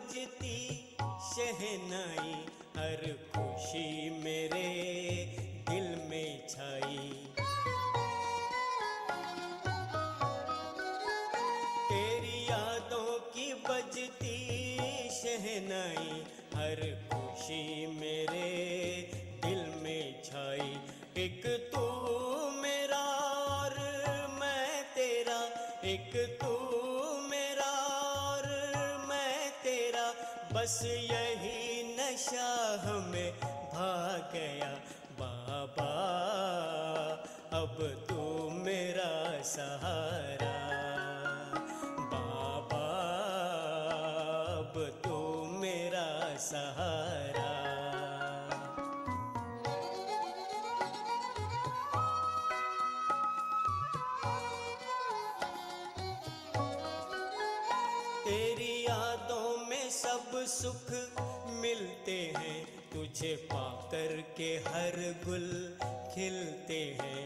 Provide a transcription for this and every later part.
बजती शहनाई हर खुशी मेरे दिल में छाई तेरी यादों की बजती शहनाई हर खुशी मेरे दिल में छाई एक तू मेरा और मैं तेरा एक तू मेरा और मैं तेरा बस यही नशा हमें भाग गया बाबा अब तू मेरा सहारा बाबा अब तू मेरा सहारा तेरी यादों में सब सुख मिलते हैं तुझे पाकर के हर गुल खिलते हैं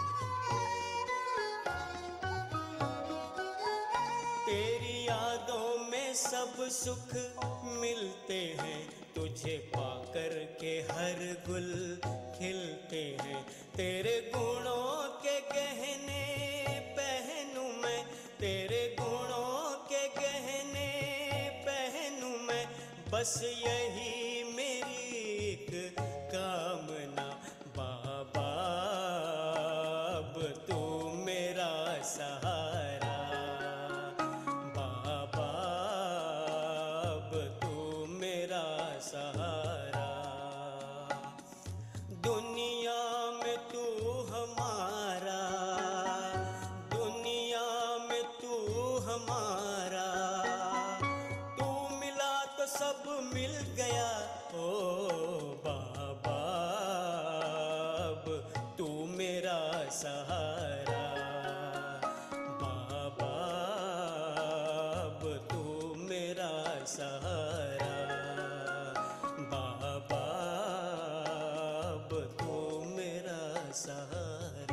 तेरी यादों में सब सुख मिलते हैं तुझे पाकर के हर गुल खिलते हैं तेरे गुणों के गहने पहनूं मैं तेरे गुणों के गहने पहनूं मैं बस यही मेरी एक कामना बाबा अब तू मेरा सहारा बाबा अब तू मेरा सहारा दुनिया में तू हमारा दुनिया में तू हमारा तू मिला तो सब मिल गया ओ बाबा अब तू मेरा सहारा बाबा अब तू मेरा सहारा बाबा अब तू मेरा सहारा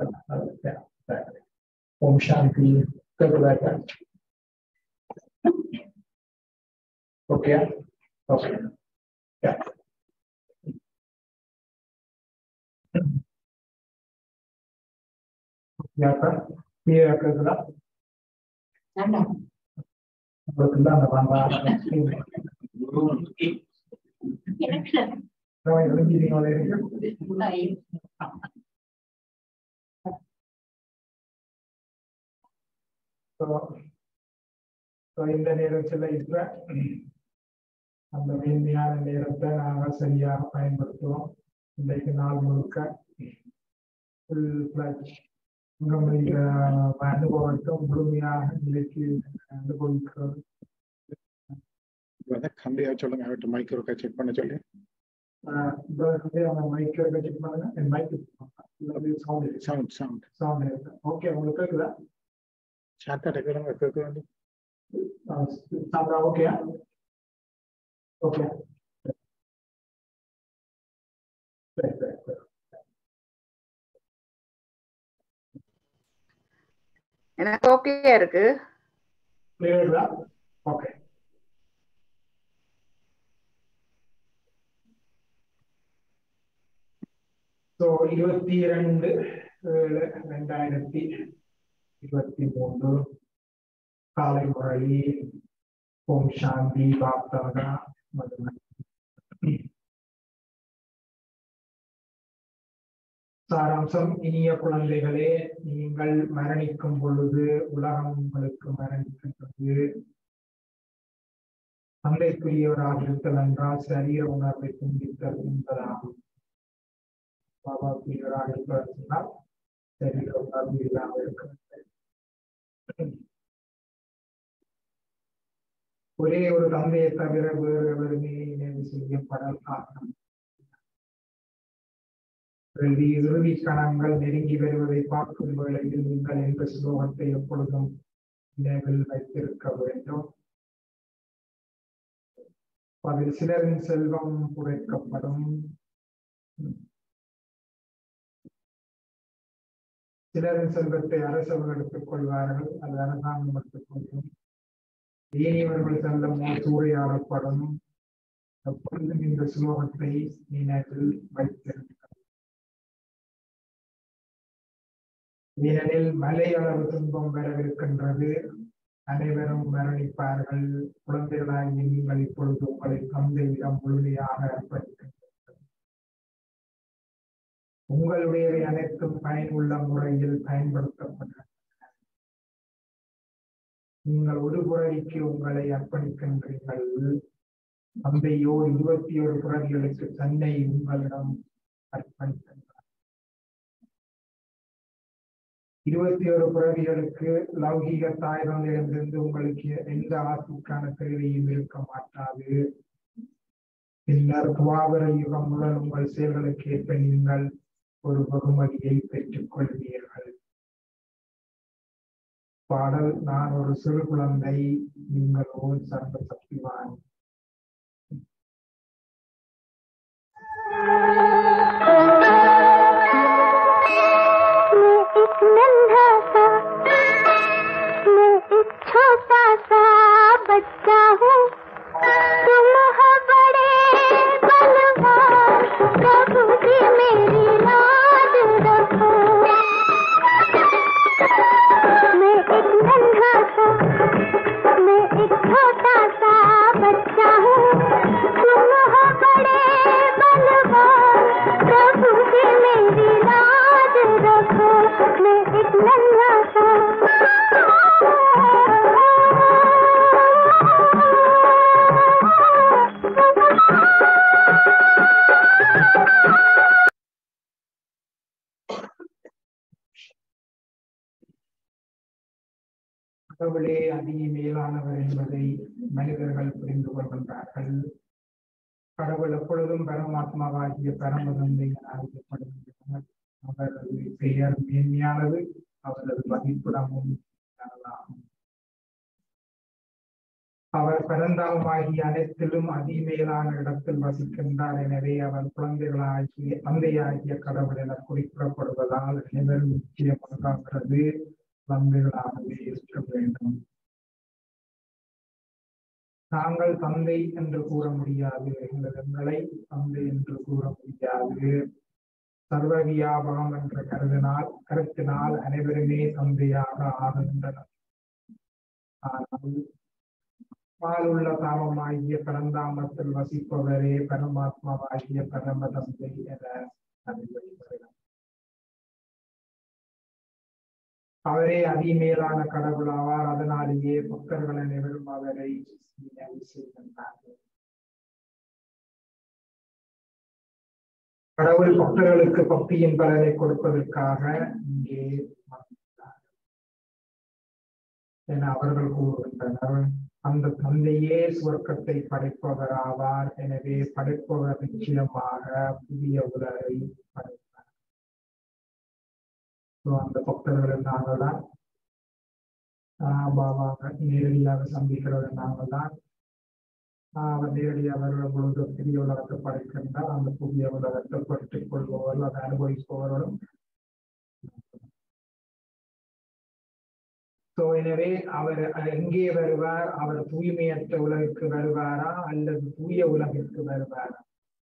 ஓம் சாந்தி கேட்குதா ஓகே ஓகே கிளியரா கேட்குதா உங்களுக்கு தான் அந்த வாங்க இந்த நேரத்தில் இப்ப அந்த மேன்மையான நேரத்தை நாங்கள் சரியாக பயன்படுத்துவோம் இன்றைக்கு நாள் முழுக்க உங்களுடைய அனுபவத்தை முழுமையாக நிலைக்கு அனுபவிக்கிறது கம்பியா சொல்லுங்க அவர்கிட்ட மைக் இருக்கா செக் பண்ண சொல்லி அவங்க மைக் செக் பண்ணுங்க என் mic sound sound sound sound இருக்கு ஓகே உங்களுக்கு கேக்குதா சாத்தாட்ட கேளுங்க கேட்க வேண்டிய சாப்பிடா ஓகே ஓகே சரி சரி சரி எனக்கு ஓகே இருக்கு கிளியரா ஓகே ஸோ இருபத்தி இரண்டு ஏழு ரெண்டாயிரத்தி இருபத்தி மூன்று காலை முறை ஓம் சாந்தி பாப்தாதா மதுரை சாராம்சம் இனிய குழந்தைகளே நீங்கள் மரணிக்கும் பொழுது உலகம் உங்களுக்கு மரணிக்கின்றது தந்தைக்குரியவராக இருத்தல் என்றால் சரீர உணர்வை துண்டித்தல் என்பதாகும் பாபா பிரியவராக இருப்பவர் சொன்னால் சரீர உணர்வு இல்லாமல் இருக்கிறது ஒரே ஒரு தந்தையை தவிர வேறு எவருமே நினைவு செய்யப்படல் காரணம் இறுதி இறுதி கணங்கள் நெருங்கி வருவதை பார்க்கும் வேளையில் நீங்கள் எந்த ஸ்லோகத்தை எப்பொழுதும் நினைவில் வைத்திருக்க வேண்டும் அதில் சிலரின் செல்வம் குறைக்கப்படும் சிலரின் செல்வத்தை அரசர்கள் எடுத்துக் கொள்வார்கள் அது அரசாங்கம் எடுத்துக் கொள்ளும் ஏனியவர்கள் செல்லமோ சூறையாடப்படும் எப்பொழுதும் இந்த ஸ்லோகத்தை நினைவில் வைத்திருக்க ஏனெனில் மலை அளவு துன்பம் வரவிருக்கின்றது அனைவரும் மரணிப்பார்கள் குழந்தைகளாகிய நீங்கள் இப்பொழுது உங்களை தந்தையிடம் முழுமையாக அர்ப்பணிக்கின்றீர்கள் உங்களுடையவை அனைத்தும் பயனுள்ள முறையில் பயன்படுத்தப்பட்டன நீங்கள் ஒரு புறவிக்கு உங்களை அர்ப்பணிக்கின்றீர்கள் தந்தையோ இருபத்தி ஒரு புறவிகளுக்கு தன்னை உங்களிடம் அர்ப்பணிக்கின்றார் இருபத்தி ஒரு பிறவிகளுக்கு லௌகீக தாய்களிடமிருந்து உங்களுக்கு எந்த ஆசைக்கான தேவையும் இருக்க மாட்டாது பின்னர் துவாபர யுகம் முதல் உங்கள் செயல்களுக்கு ஏற்ப நீங்கள் ஒரு வெகுமதியை பெற்றுக் கொள்வீர்கள் பாடல் நான் ஒரு சிறு குழந்தை நீங்கள் ஓர் சர்வ சக்திவான் नन्हा सा मैं एक छोटा सा बच्चा हूँ तुम हो बड़े बलवान प्रभु जी मेरी लाज रखो मैं एक नन्हा सा मैं एक छोटा सा बच्चा हूँ तुम हो बड़े बलवान प्रभु जी मेरी लाज रखो मैं एक नन्हा सा கடவுளே அதிக மேலானவர் என்பதை மனிதர்கள் புரிந்து கொள்கின்றார்கள் கடவுள் எப்பொழுதும் பரமாத்மாவாகிய பரமதந்தை என அறியப்படுகின்றனர் அவரது பெயர் மேன்மையானது அவரது மதிப்பிடமும் மேன்மையானதாகும் அவர் பரந்தாமமாகிய அனைத்திலும் அதிமேலான இடத்தில் வசிக்கின்றார் எனவே அவர் குழந்தைகளாகிய தந்தையாகிய கடவுள் என குறிப்பிடப்படுவதால் அனைவரும் நிச்சயமாகிறது குழந்தைகளாகவே இருக்க வேண்டும் நாங்கள் தந்தை என்று கூற முடியாது எங்களை தந்தை என்று கூற முடியாது சர்வ வியாபகம் என்ற கருதினால் கருத்தினால் அனைவருமே தந்தையாக ஆகின்றனர் ஆனால் பாலுள்ள தாமமாகிய பரந்தாமத்தில் வசிப்பவரே பரமாத்மாவாகிய பரம தந்தை என அறிவுறுகிறார் அவரே அதிமேலான கடவுள் ஆவார் அதனாலேயே பக்தர்கள் அனைவரும் அவரை நினைவு செய்கின்றார்கள் கடவுள் பக்தர்களுக்கு பக்தியின் பலனை கொடுப்பதற்காக இங்கே வந்தார் என அவர்கள் கூறுகின்றனர் அந்த தந்தையே சுவர்க்கத்தை படைப்பவர் ஆவார் எனவே படைப்பவர் நிச்சயமாக புதிய உலகை படைப்பார் So, அந்த பக்தர்கள் நாங்கள் தான் பாபாவை நேரடியாக சந்திக்கிறது நாங்கள் தான் அவர் நேரடியாக வருகிற பொழுது புதிய உலகத்தை படைக்கின்றார் அந்த புதிய உலகத்தை பற்றிக் கொள்பவர்கள் அதை அனுபவிப்பவர்களும் சோ எனவே அவர் எங்கே வருவார் அவர் தூய்மையற்ற உலகிற்கு வருவாரா அல்லது தூய உலகிற்கு வருவாரா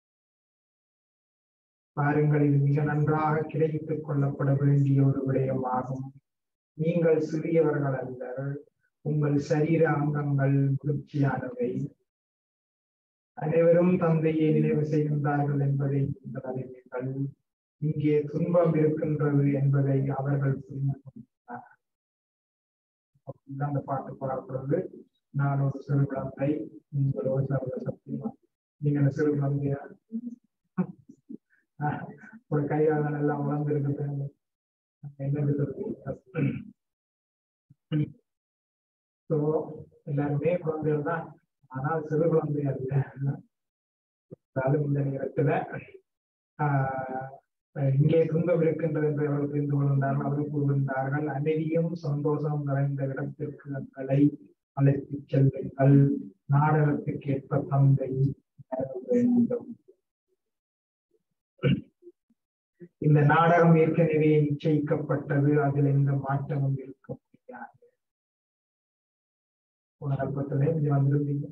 பாருங்கள் இது மிக நன்றாக கிடைத்துக் கொள்ளப்பட வேண்டிய ஒரு விடயமாகும் நீங்கள் சிறியவர்கள் அல்ல உங்கள் சரீர அங்கங்கள் முதிர்ச்சியானவை அனைவரும் தந்தையை நினைவு செய்கின்றார்கள் என்பதை நீங்கள் அறிவீர்கள் இங்கே துன்பம் இருக்கின்றது என்பதை அவர்கள் புரிந்து கொண்டார்கள் அந்த பாட்டு பாடப்படுறது நான் ஒரு சிறு குழந்தை நீங்கள் ஒரு சர்வ சக்திமா நீங்க அந்த சிறு குழந்தையா ஒரு கையாளன் எல்லாம் வளர்ந்துருக்கு என்ன ஸோ எல்லாருமே குழந்தைகள் தான் ஆனால் சிறு குழந்தை அல்ல இருந்தாலும் இந்த நேரத்துல ஆஹ் இங்கே துன்பம் இருக்கின்றது என்று அவர்கள் புரிந்து கொள்கின்றார்கள் அவர்கள் கூறுகின்றார்கள் அமைதியும் சந்தோஷம் நிறைந்த இடத்திற்கு எங்களை அழைத்து செல்லுங்கள் நாடகத்துக்கு ஏற்ப தந்தை வேண்டும் இந்த நாடகம் ஏற்கனவே நிச்சயிக்கப்பட்டது அதில் எந்த மாற்றமும் இருக்க முடியாது உணர்ப்பத்திலே நீங்க வந்திருந்தீங்க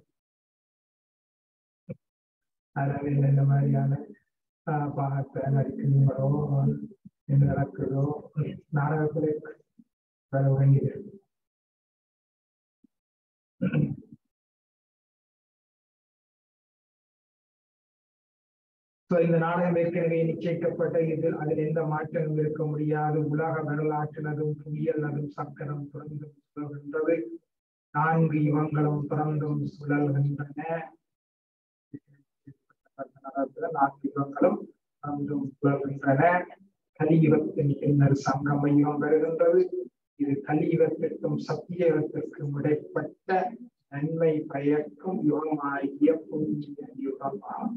அதனால இந்த மாதிரியான பாகத்தை நடிக்கிறீங்களோ என்ன நடக்குதோ நாடகத்திலே வர வேண்டியது இந்த நாடகம் ஏற்கனவே நிச்சயிக்கப்பட்ட இதில் அதில் எந்த மாற்றமும் இருக்க முடியாது உலக வரலாற்றினதும் புவியல்லதும் சக்கரம் துறந்தும் சுழல்கின்றது நான்கு யுகங்களும் பிறந்தும் சுழல்கின்றன நான்கு யுகங்களும் பிறந்தும் சுழல்கின்றன கலியுகத்தின் பின்னர் சங்கம யுகம் வருகின்றது இது கலியுகத்திற்கும் சத்தியகத்திற்கும் இடைப்பட்ட நன்மை பயக்கும் யுகமாகிய புண்ணிய யுகமாகும்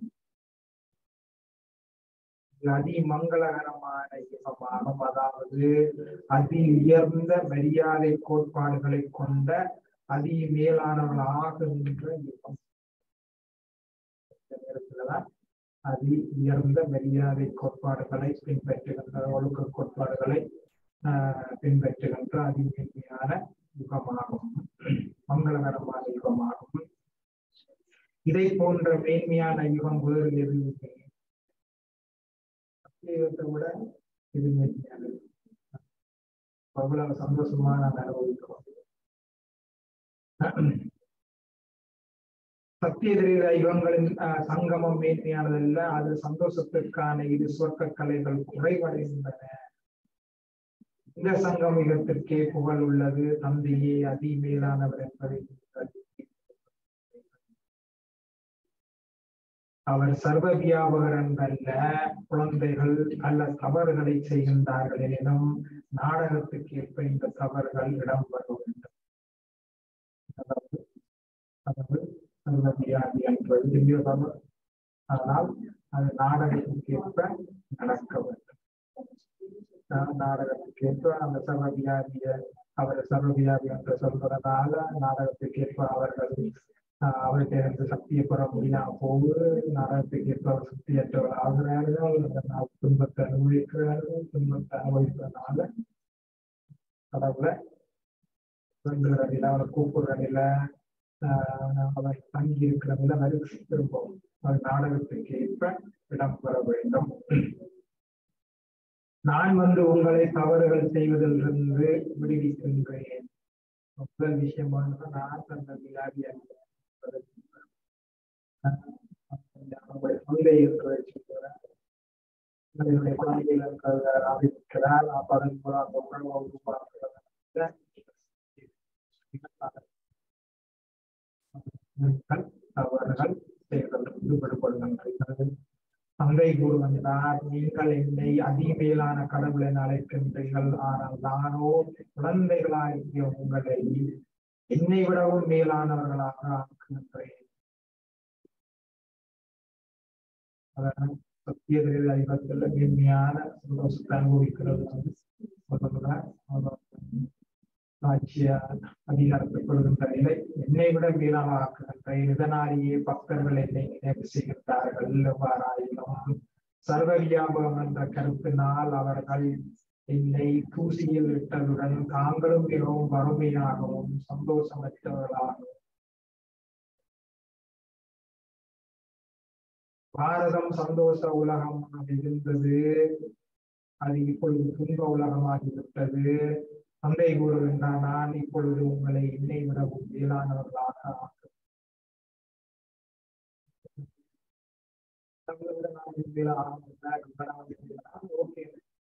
அதி மங்களகரமான யுகமாகும் அதாவது அதி உயர்ந்த மரியாதை கோட்பாடுகளை கொண்ட அதி மேலானவர்களாகின்ற யுகம் நேரத்துலதான் அதி உயர்ந்த மரியாதை கோட்பாடுகளை பின்பற்றுகின்ற ஒழுக்க கோட்பாடுகளை ஆஹ் பின்பற்றுகின்ற அதி மேன்மையான யுகமாகும் மங்களகரமான யுகமாகும் இதை போன்ற மேன்மையான யுகம் வேறு எதுவுமே சத்தியத்தை விட இது மேன்மையானது அவ்வளவு சந்தோஷமா நாங்கள் அனுபவிக்கிறோம் சத்திய தெரிகிற யுகங்களின் சங்கமம் மேன்மையானதல்ல அது சந்தோஷத்திற்கான இது சொர்க்க கலைகள் குறைவடைகின்றன இந்த சங்கம் யுகத்திற்கே புகழ் உள்ளது தந்தையே அதி மேலானவர் என்பதை அவர் சர்வ வியாபகரன் அல்ல குழந்தைகள் அல்ல தவறுகளை செய்கின்றார்கள் எனினும் நாடகத்துக்கு ஏற்ப இந்த தவறுகள் இடம் வர வேண்டும் அதாவது அதாவது சர்வ வியாதி என்பது திவ்ய தவறு ஆனால் அது நாடகத்துக்கு ஏற்ப நடக்க வேண்டும் நாடகத்துக்கு ஏற்ப அந்த சர்வ வியாதிய அவர் சர்வவியாபி என்று சொல்வதனால நாடகத்துக்கு ஏற்ப அவர்கள் ஆஹ் அவருக்கு இருந்து சக்தியை பெற முடியாம போகுது நாடகத்துக்கு ஏற்ப அவர் சக்தியற்றவர் ஆகிறார்கள் அதனால் துன்பத்தை அனுபவிக்கிறார்கள் துன்பத்தை அனுபவிப்பதனால கடவுளை வேண்டுகிற நிலை அவரை கூப்பிடுற நிலை ஆஹ் அவர் தங்கி இருக்கிற நிலை வரிசை திரும்பவும் அது நாடகத்துக்கு ஏற்ப இடம்பெற வேண்டும் நான் வந்து உங்களை தவறுகள் செய்வதிலிருந்து விடுவிக்கின்றேன் முதல் விஷயம் வந்து நான் அந்த வியாதிய அவங்களுடைய தொல்லை இருக்கிறதை சொல்கிறேன் என்னுடைய குழந்தைகள் இருக்கிறத அறிவிக்கிறார் அப்ப அதன் மூலம் அந்த உணர்வை உருவாக்குகிறார் தவறுகள் செய்வதற்கு விடுபடுகின்றது தந்தை கூறுகின்றார் நீங்கள் என்னை அதிமேலான கடவுளை அழைக்கின்றீர்கள் ஆனால் நானோ குழந்தைகளாகிய உங்களை என்னை விடவும் மேலானவர்களாக ஆக்குகின்றேன் அதான் சத்தியத்தில் ஐபத்தில் மேன்மையான சந்தோஷத்தை அனுபவிக்கிறது வந்து சொல்லுகிறார் ஆட்சிய அதிகாரத்தை கொள்கின்ற நிலை என்னை விட மேலாக ஆக்குகின்றேன் இதனாலேயே பக்தர்கள் என்னை நினைவு செய்கின்றார்கள் எவ்வாறாயினும் சர்வ வியாபகம் என்ற கருத்தினால் அவர்கள் என்னை தூசியில் இட்டதுடன் தாங்களும் மிகவும் வறுமையாகவும் சந்தோஷமற்றவர்களாகவும் பாரதம் சந்தோஷ உலகமாக இருந்தது அது இப்பொழுது துன்ப உலகமாகிவிட்டது தந்தை கூறுகின்றார் நான் இப்பொழுது உங்களை என்னை விடவும் மேலானவர்களாக ஆக்குகிறேன். தங்களை விட நான் மேலாக ஆக்குகிறேன். கணவன் சொல்கிறார், ஓகே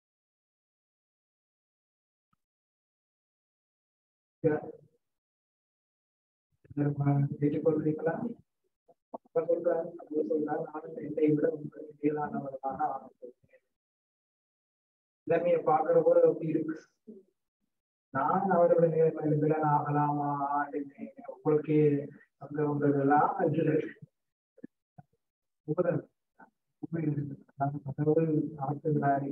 ஏற்றுக்கொள்கிறீங்களா அப்ப சொல்றாரு அப்ப சொல்றாரு நானும் என்னை விட உங்களை மேலானவர்களாக ஆக்குகிறேன் எல்லாமே பாக்குற போது அப்படி இருக்கு நான் அவரோட நேர்மையில ஆகலாமா உங்களுக்கு அங்க வந்ததெல்லாம் முதல் கடவுள் ஆற்றுகிறாரே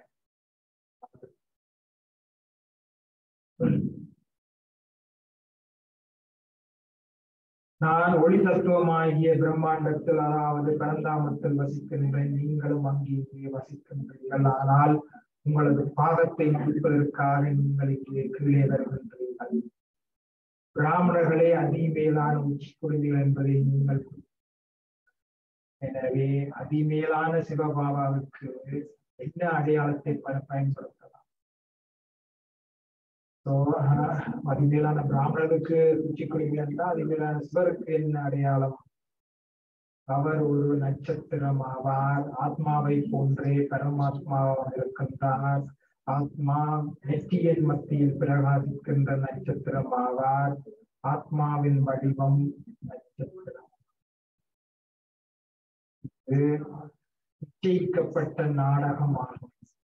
நான் ஒளி தத்துவமாகிய பிரம்மாண்டத்தில் அதாவது பரந்தாமத்தில் வசிக்கின்றேன் நீங்களும் அங்கே வசிக்கின்றீர்கள் ஆனால் உங்களது பாதத்தை முடிப்பதற்காக நீங்கள் இங்கே கீழே வருகின்றீர்கள் பிராமணர்களே அதிமேலான உச்சி குருதிகள் என்பதை நீங்கள் எனவே அதிமேலான சிவபாபாவுக்கு என்ன அடையாளத்தை ப- பயன்படுத்தலாம் So, ஆஹ், அதிமேலான பிராமணருக்கு உச்சி குருதி என்றால் அதிமேலான சிவருக்கு என்ன அடையாளம் அவர் ஒரு நட்சத்திரம் ஆவார் ஆத்மாவை போன்றே பரமாத்மாவாக இருக்கின்றார் ஆத்மா நெற்றியின் மத்தியில் பிரகாசிக்கின்ற நட்சத்திரம் ஆவார் ஆத்மாவின் வடிவம் நட்சத்திரம் இது நிச்சயிக்கப்பட்ட நாடகமாகும்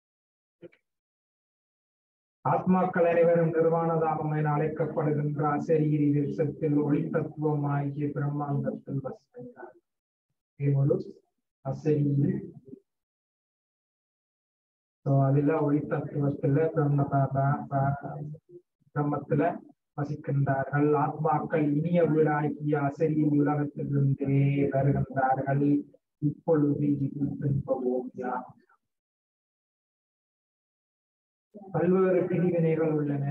ஆத்மாக்கள் அனைவரும் நிர்வாணதாமம் என அழைக்கப்படுகின்ற அசரீரி தேசத்தில் ஒளி தத்துவம் ஆகிய பிரம்மாண்டத்தில் வசிக்கின்றார் ஒரு அசரீரி ஸோ அதுல ஒளி தத்துவத்துல பிரம்ம ப- ப- ப- பிரம்மத்துல வசிக்கின்றார்கள் ஆத்மாக்கள் இனிய வீடாகிய அசரீரி உலகத்திலிருந்தே வருகின்றார்கள் இப்பொழுது இது துன்ப ஓவியம் பல்வேறு பிரிவினைகள் உள்ளன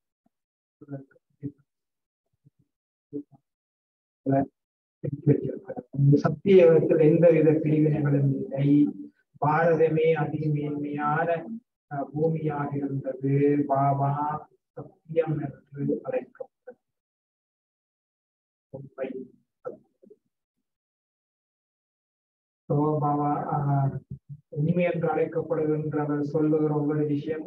இந்த சத்தியத்தில் எந்தவித பிரிவினைகளும் இல்லை பாரதமே அதிமேன்மையான அஹ், பூமியாக இருந்தது பாபா சத்தியம் என்று அழைக்கப்பட்டது உண்மை So, பாபா ஆஹ், உண்மை என்று அழைக்கப்படுகின்றவர் சொல்லுகிற ஒவ்வொரு விஷயம்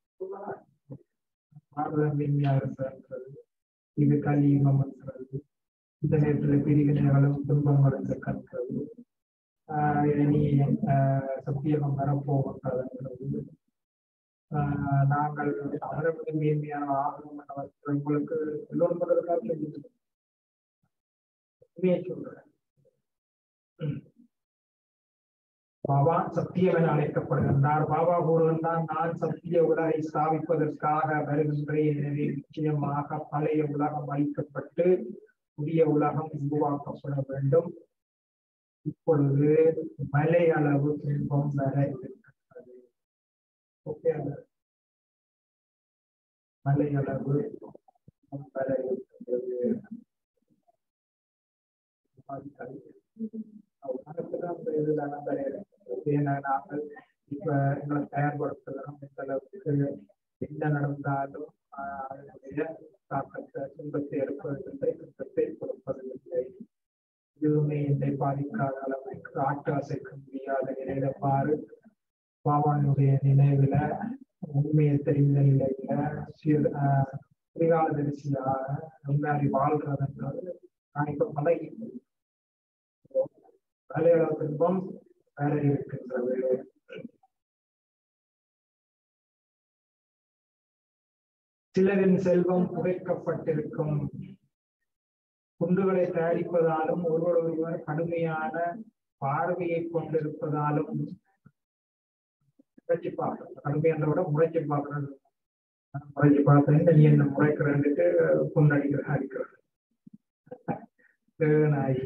பாரதம் இந்தியா இருக்கிறது இது கலியுகம் இருக்கிறது இந்த நேரத்தில் பிரிவினைகளும் துன்பங்களும் இருக்கின்றது ஆஹ் இனி ஆஹ் சத்தியகம் வரப்போகின்றது ஆஹ் நாங்கள் அவரது மேன்மையான ஆகணும் என்ற உங்களுக்கு எல்லோரும் முதல்ல தெரிஞ்சு உண்மையை சொல்றேன் பாபா சத்தியம் என அழைக்கப்படுகின்றார் பாபா கூறுகின்றார் நான் சத்திய உலகை ஸ்தாபிப்பதற்காக வருகின்றேன் எனவே நிச்சயமாக பழைய உலகம் அழிக்கப்பட்டு புதிய உலகம் உருவாக்கப்பட வேண்டும் இப்பொழுது மலை அளவு துன்பம் வர இருக்கின்றது ஓகே மலை அளவு துன்பம் வர இருக்கின்றது உலகத்துதான் இதுல ஏன்னா நாங்கள் இப்ப எங்களை தயார்படுத்துகிறோம் இந்த அளவுக்கு என்ன நடந்தாலும் ஆஹ் அதனுடைய தாக்கத்தை துன்பத்தை எடுப்பதில்லை துன்பத்தை கொடுப்பதில்லை எதுவுமே என்னை பாதிக்காத அளவுக்கு ஆட்டு அசைக்க முடியாத நிலையில பாரு பாபானுடைய நினைவுல உண்மையை தெரிந்த நிலையில சீர் திரிகால தரிசியாக முன்னாடி வாழ்றதுன்றது நான் இப்ப பழகி வேலையாள துன்பம் வேற இருக்கின்றது சிலரின் செல்வம் புதைக்கப்பட்டிருக்கும் குண்டுகளை தயாரிப்பதாலும் ஒருவர் ஒருவர் கடுமையான பார்வையை கொண்டிருப்பதாலும் முறைச்சு பார்க்கறது கடுமையான விட முறைச்சு பார்க்கறது முறைச்சு பார்த்தேன் நீ என்ன முறைக்கிறேன்ட்டு கொண்டடிக்கிற அடிக்கிறது நாய்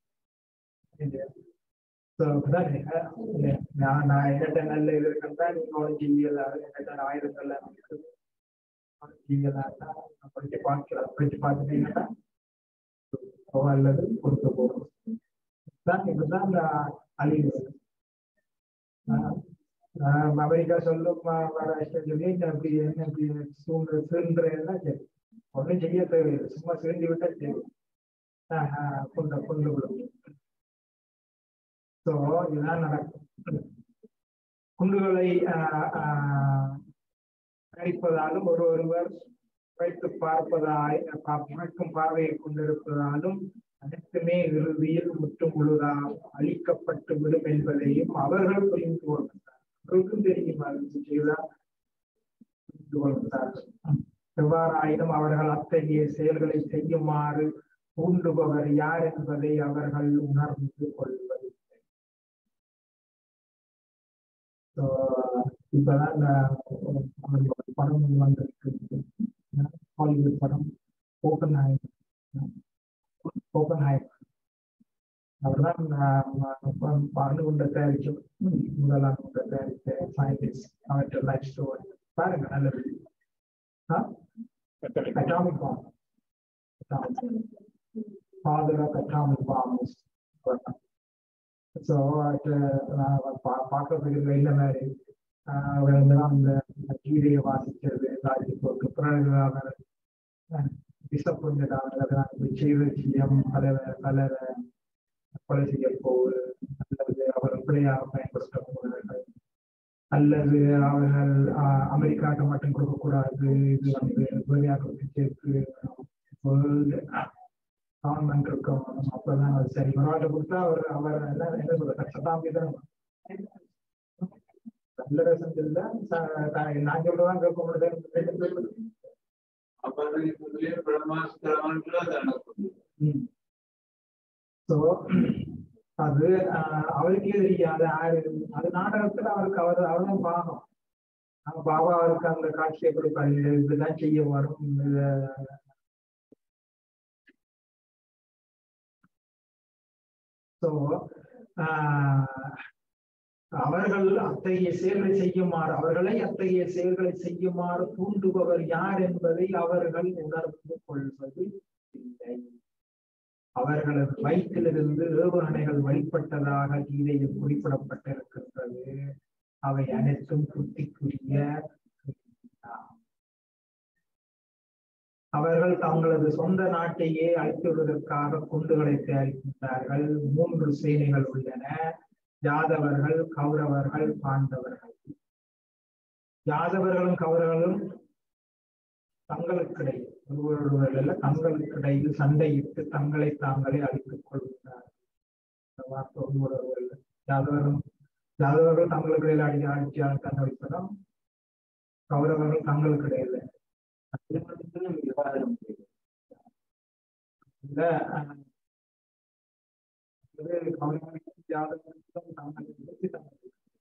So, அதானே, அஹ் நான் நான் என்கிட்ட நல்ல இது இருக்கா நீங்க ஒரு ஜிவியலா என்கிட்ட ஆயிரங்கள்ல இருக்குது ஜிவியலா படிச்சு பார்க்கலாம் படிச்சு பார்த்துட்டீங்கன்னா அல்லது கொடுத்து போகும் தான் இதுதான் இந்த அழிவு ஆஹ் ஆஹ் அமெரிக்கா சொல்லும் மகாராஷ்டிரா சொல்லி என்ன இப்படி என்ன இப்படி சூழ்நிலை சீழ்ந்துறேன்னா சரி ஒன்றும் செய்ய தேவையில்லை சும்மா சீண்டி விட்டா சரி ஆஹ் கொண்ட கொண்டு விடும் ஸோ இதுதான் நடக்கும் குண்டுகளை அடிப்பதாலும் ஒரு ஒருவர் வைத்து பார்ப்பதாய் பார்க்கும் பார்வையை கொண்டிருப்பதாலும் அனைத்துமே இறுதியில் முற்றும் முழுதாக அழிக்கப்பட்டு விடும் என்பதையும் அவர்கள் புரிந்து கொள்கின்றனர் அவர்களுக்கும் தெரியும் அது செய்தால் புரிந்து கொள்கிறார்கள் எவ்வாறாயினும் அவர்கள் அத்தகைய செயல்களை செய்யுமாறு தூண்டுபவர் யார் என்பதை அவர்கள் உணர்ந்து கொள்வதில்லை இப்பதான் இந்த படம் வந்திருக்கு ஹாலிவுட் படம் ஓப்பன் ஹாய் ஓப்பன் ஹாய் அவர்தான் அணுகுண்ட தயாரிக்கும் முதல் அணுகுண்ட தயாரித்த சயின்டிஸ்ட் அவற்றை லைஃப் ஸ்டோரி பாருங்க நல்லது atomic bomb father of atomic bomb so பார்க்கறதுக்கு இந்த மாதிரி அந்த கீதையை வாசிக்கிறது ராஜி போட்டு பிறகு அவர் டிசப்பாயிண்டடாக செய்த செய்யம் பல பல கொலை செய்ய போவது அல்லது அவர் பிள்ளையாக பயன்படுத்த போவது அல்லது அவர்கள் அமெரிக்காவுக்கு மட்டும் கொடுக்கக்கூடாது இது வந்து வெளியாகிறதுக்கு சேர்த்து வேர்ல்டு கவர்மெண்ட் இருக்கும் அப்பதான் அது சரி பரவாயில்ல கொடுத்தா அவர் அவர் என்ன என்ன சொல்ற சதாம்பி தான் நல்ல ரசம் இல்ல நான் சொல்றதான் கேட்க முடியாது ஸோ அது அவருக்கே தெரியாது யாரு அது நாடகத்துல அவருக்கு அவர் அவரும் பாகம் நம்ம பாபா அவருக்கு அந்த காட்சியை கொடுப்பாரு இதுதான் செய்ய வரும் ஸோ அவர்கள் அத்தகைய செயல்களை செய்யுமாறு அவர்களை அத்தகைய செயல்களை செய்யுமாறு தூண்டுபவர் யார் என்பதை அவர்கள் உணர்ந்து கொள்வது இல்லை அவர்களது வயிற்றிலிருந்து ஏவுகணைகள் வழிபட்டதாக கீதையில் குறிப்பிடப்பட்டிருக்கின்றது அவை அனைத்தும் புத்திக்குரிய அவர்கள் தங்களது சொந்த நாட்டையே அழித்துவிடுவதற்காக குண்டுகளை தயாரிக்கின்றார்கள் மூன்று சேனைகள் உள்ளன யாதவர்கள் கௌரவர்கள் பாண்டவர்கள் யாதவர்களும் கௌரவர்களும் தங்களுக்கிடையில் ஒருவருவர்கள் தங்களுக்கிடையில் சண்டையிட்டு தங்களை தாங்களே அழித்துக் கொள்கிறார்கள் யாதவரும் யாதவர்கள் தங்களுக்கிடையில் அடி அடிச்சு அழுத்தம் வைப்பதும் கௌரவர்கள் தங்களுக்கிடையில் யாதவர்களும் தங்களை நிறுத்தி தங்களை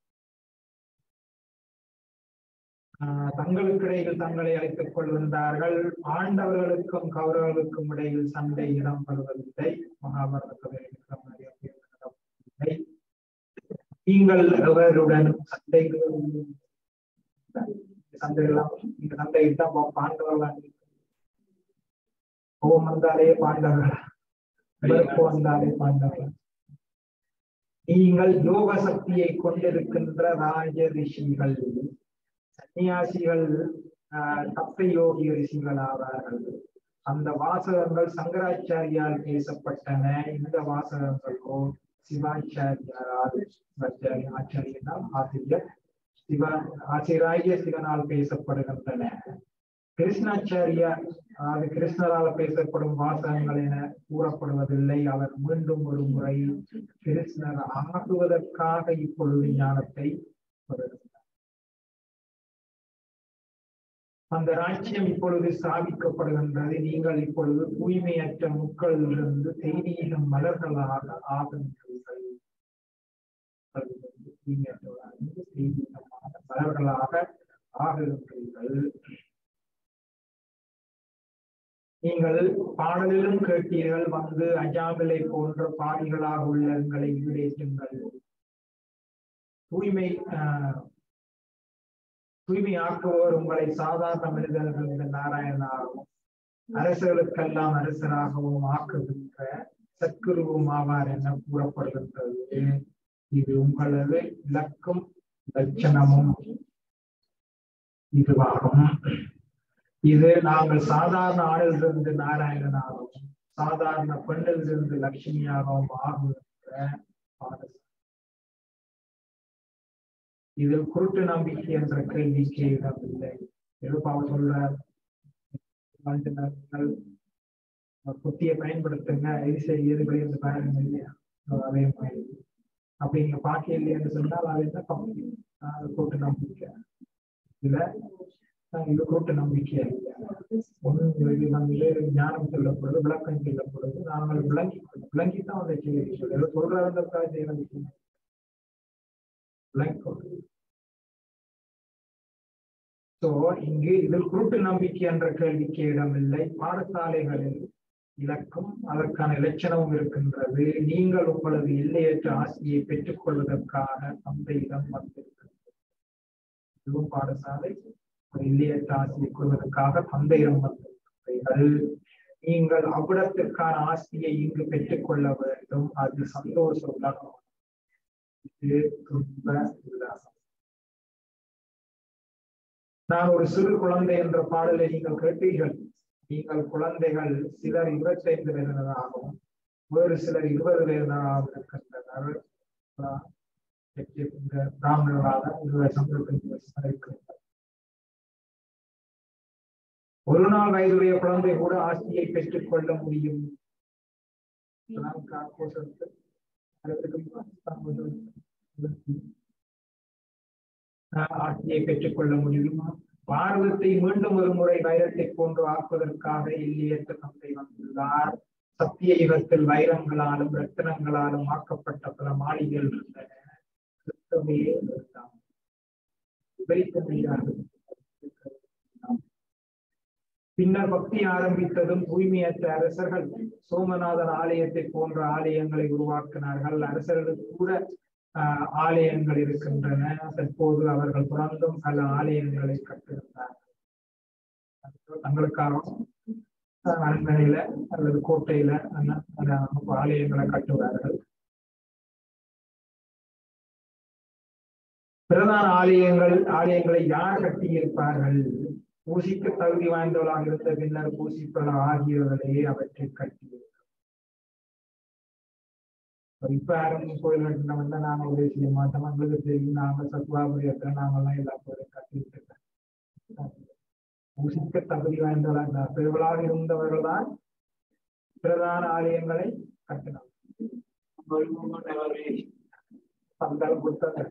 ஆஹ் தங்களுக்கிடையில் தங்களை அழைத்துக் கொள்கின்றார்கள் ஆண்டவர்களுக்கும் கௌரவர்களுக்கும் இடையில் சண்டை இடம்பெறுவதில்லை மகாபாரத கதையில் இருக்கிற மாதிரி அப்படியே நடப்பதில்லை. நீங்கள் எவருடன் சண்டை சண்டை எல்லாம் இந்த சண்டை தான் பாண்டவர்கள் கோபம் வந்தாலே பாண்டவர்கள் வெறுப்பு வந்தாலே பாண்டவர்கள் நீங்கள் யோக சக்தியை கொண்டிருக்கின்ற ராஜ ரிஷிகள் சன்னியாசிகள் ஆஹ், தப்ப யோகி ரிஷிகள் ஆவார்கள் அந்த வாசகங்கள் சங்கராச்சாரியால் பேசப்பட்டன இந்த வாசகங்களோ சிவாச்சாரியாரால் சிவாச்சாரிய ஆச்சாரியனால் ஆசிரியர் சிவ ஆசிரியராகிய சிவனால் பேசப்படுகின்றன கிருஷ்ணாச்சாரியா அதாவது கிருஷ்ணரால் பேசப்படும் வாசகங்கள் என கூறப்படுவதில்லை அவர் மீண்டும் ஒரு முறை கிருஷ்ணர் ஆகுவதற்காக இப்பொழுது ஞானத்தை பெறுகிறார். அந்த ராஜ்யம் இப்பொழுது ஸ்தாபிக்கப்படுகின்றது நீங்கள் இப்பொழுது தூய்மையற்ற முக்களிலிருந்து தெய்வீக மலர்களாக ஆகின்றீர்கள் தூய்மையற்றவராக தெய்வீகமான மலர்களாக ஆகின்றீர்கள் நீங்கள் பாடலிலும் கேட்டீர்கள் வந்து அஜாமிலை போன்ற பாவிகளாக உள்ள எங்களை ஈடேற்றுங்கள் தூய்மை ஆஹ், தூய்மையாக்குவோர் உங்களை சாதாரண மனிதர்கள் இந்த நாராயணனாகவும் அரசர்களுக்கெல்லாம் அரசராகவும் ஆக்குகின்ற சத்குருவும் ஆவார் என கூறப்படுகின்றது இது உங்களது இலக்கும் லட்சணமும் இதுவாகும் இது நாங்கள் சாதாரண ஆணிலிருந்து நாராயணனாகவும் சாதாரண பெண்ணிலிருந்து லட்சுமியாகவும் ஆகுகின்ற பாடல் இதில் குருட்டு நம்பிக்கை என்ற கேள்விக்கு இடமில்லை எழுப்பாவ சொல்ற வாழ்த்துக்கள். புத்தியை பயன்படுத்துங்க எது சரி எது விளையாண்டு என்று பாருங்க இல்லையா So, அதே மாதிரி அப்படி நீங்க பார்க்க இல்லை என்று சொன்னால் அது என்ன கம்பெனி கூட்டு நம்பிக்கை இதுல ஆஹ் இது கூட்டு நம்பிக்கை இல்லை ஒண்ணு இது வந்து ஞானம் சொல்லப்படுது விளக்கம் சொல்லப்படுது நாங்கள் விளங்கி விளங்கி தான் அதை செய்ய சொல்லுது சொல்றாருன்றதுக்காக செய்ய வேண்டிய விளங்கி சோ இங்கு இதில் குருட்டு நம்பிக்கை என்ற கேள்விக்கு இடமில்லை பாடசாலைகளில் இலக்கும் அதற்கான இலட்சணமும் இருக்கின்றது நீங்கள் உங்களது எல்லையற்ற ஆசையை பெற்றுக் கொள்வதற்காக தந்தையிடம் வந்திருக்கின்றது இதுவும் பாடசாலை ஒரு எல்லையற்ற ஆசையை கொள்வதற்காக தந்தையிடம் வந்திருக்கிறீர்கள் நீங்கள் அவ்விடத்திற்கான ஆசையை இங்கு பெற்றுக் கொள்ள வேண்டும் அது சந்தோஷ உலகம் இது துன்ப உலகம் நான் ஒரு சிறு குழந்தை என்ற பாடலை நீங்கள் கேட்டீர்கள் நீங்கள் குழந்தைகள் சிலர் இருபத்தைந்து வயதினராகவும் வேறு சிலர் இருபது வயதினராகவும் இருக்கின்றனர் ஆஹ் இந்த பிராமணர்களாக இருபது சம்பளத்திற்கு இருக்கின்றனர் ஒரு நாள் வயதுடைய குழந்தை கூட ஆஸ்தியை பெற்றுக் கொள்ள முடியும் இதெல்லாம் கார்போசத்து. ஆஹ் ஆட்சியை பெற்றுக் கொள்ள முடியுமா பாரதத்தை மீண்டும் ஒரு முறை வைரத்தை போன்று ஆக்குவதற்காக எல்லையற்ற தந்தை வந்துள்ளார் சத்திய யுகத்தில் வைரங்களாலும் ரத்தினங்களாலும் ஆக்கப்பட்ட பல மாளிகைகள் இருந்தன கிறிஸ்தவையே இருந்தான் விபரிக்க முடியாது பின்னர் பக்தி ஆரம்பித்ததும் தூய்மையற்ற அரசர்கள் சோமநாதன் ஆலயத்தை போன்ற ஆலயங்களை உருவாக்கினார்கள் அரசர்களுக்கு கூட ஆஹ், ஆலயங்கள் இருக்கின்றன தற்போது அவர்கள் பிறந்தும் பல ஆலயங்களை கட்டிருந்தார்கள் தங்களுக்காக ஆஹ், அரண்மனையில அல்லது கோட்டையில அந்த- அந்த ஆலயங்களை கட்டுவார்கள் பிரதான ஆலயங்கள் ஆலயங்களை யார் கட்டியிருப்பார்கள் பூசிக்க தகுதி வாய்ந்தவர்களாக இருந்த பின்னர் பூசிப்பவர் ஆகியவர்களே அவற்றை கட்டியிருக்கிறார் இப்ப யாரும் கோயில் கட்டினவங்க நாங்க உதவி செய்ய மாட்டோம் எங்களுக்கு தெரியும் நாங்க சத்துவாபுரியத்துல நாங்கெல்லாம் எல்லா கோயிலும் கட்டிட்டு இருக்கோம் பூசிக்க தகுதி வாய்ந்தவர்களாக பெருவளாக இருந்தவர்கள் தான் பிரதான ஆலயங்களை கட்டினார் பந்தாலும் கொடுத்தாங்க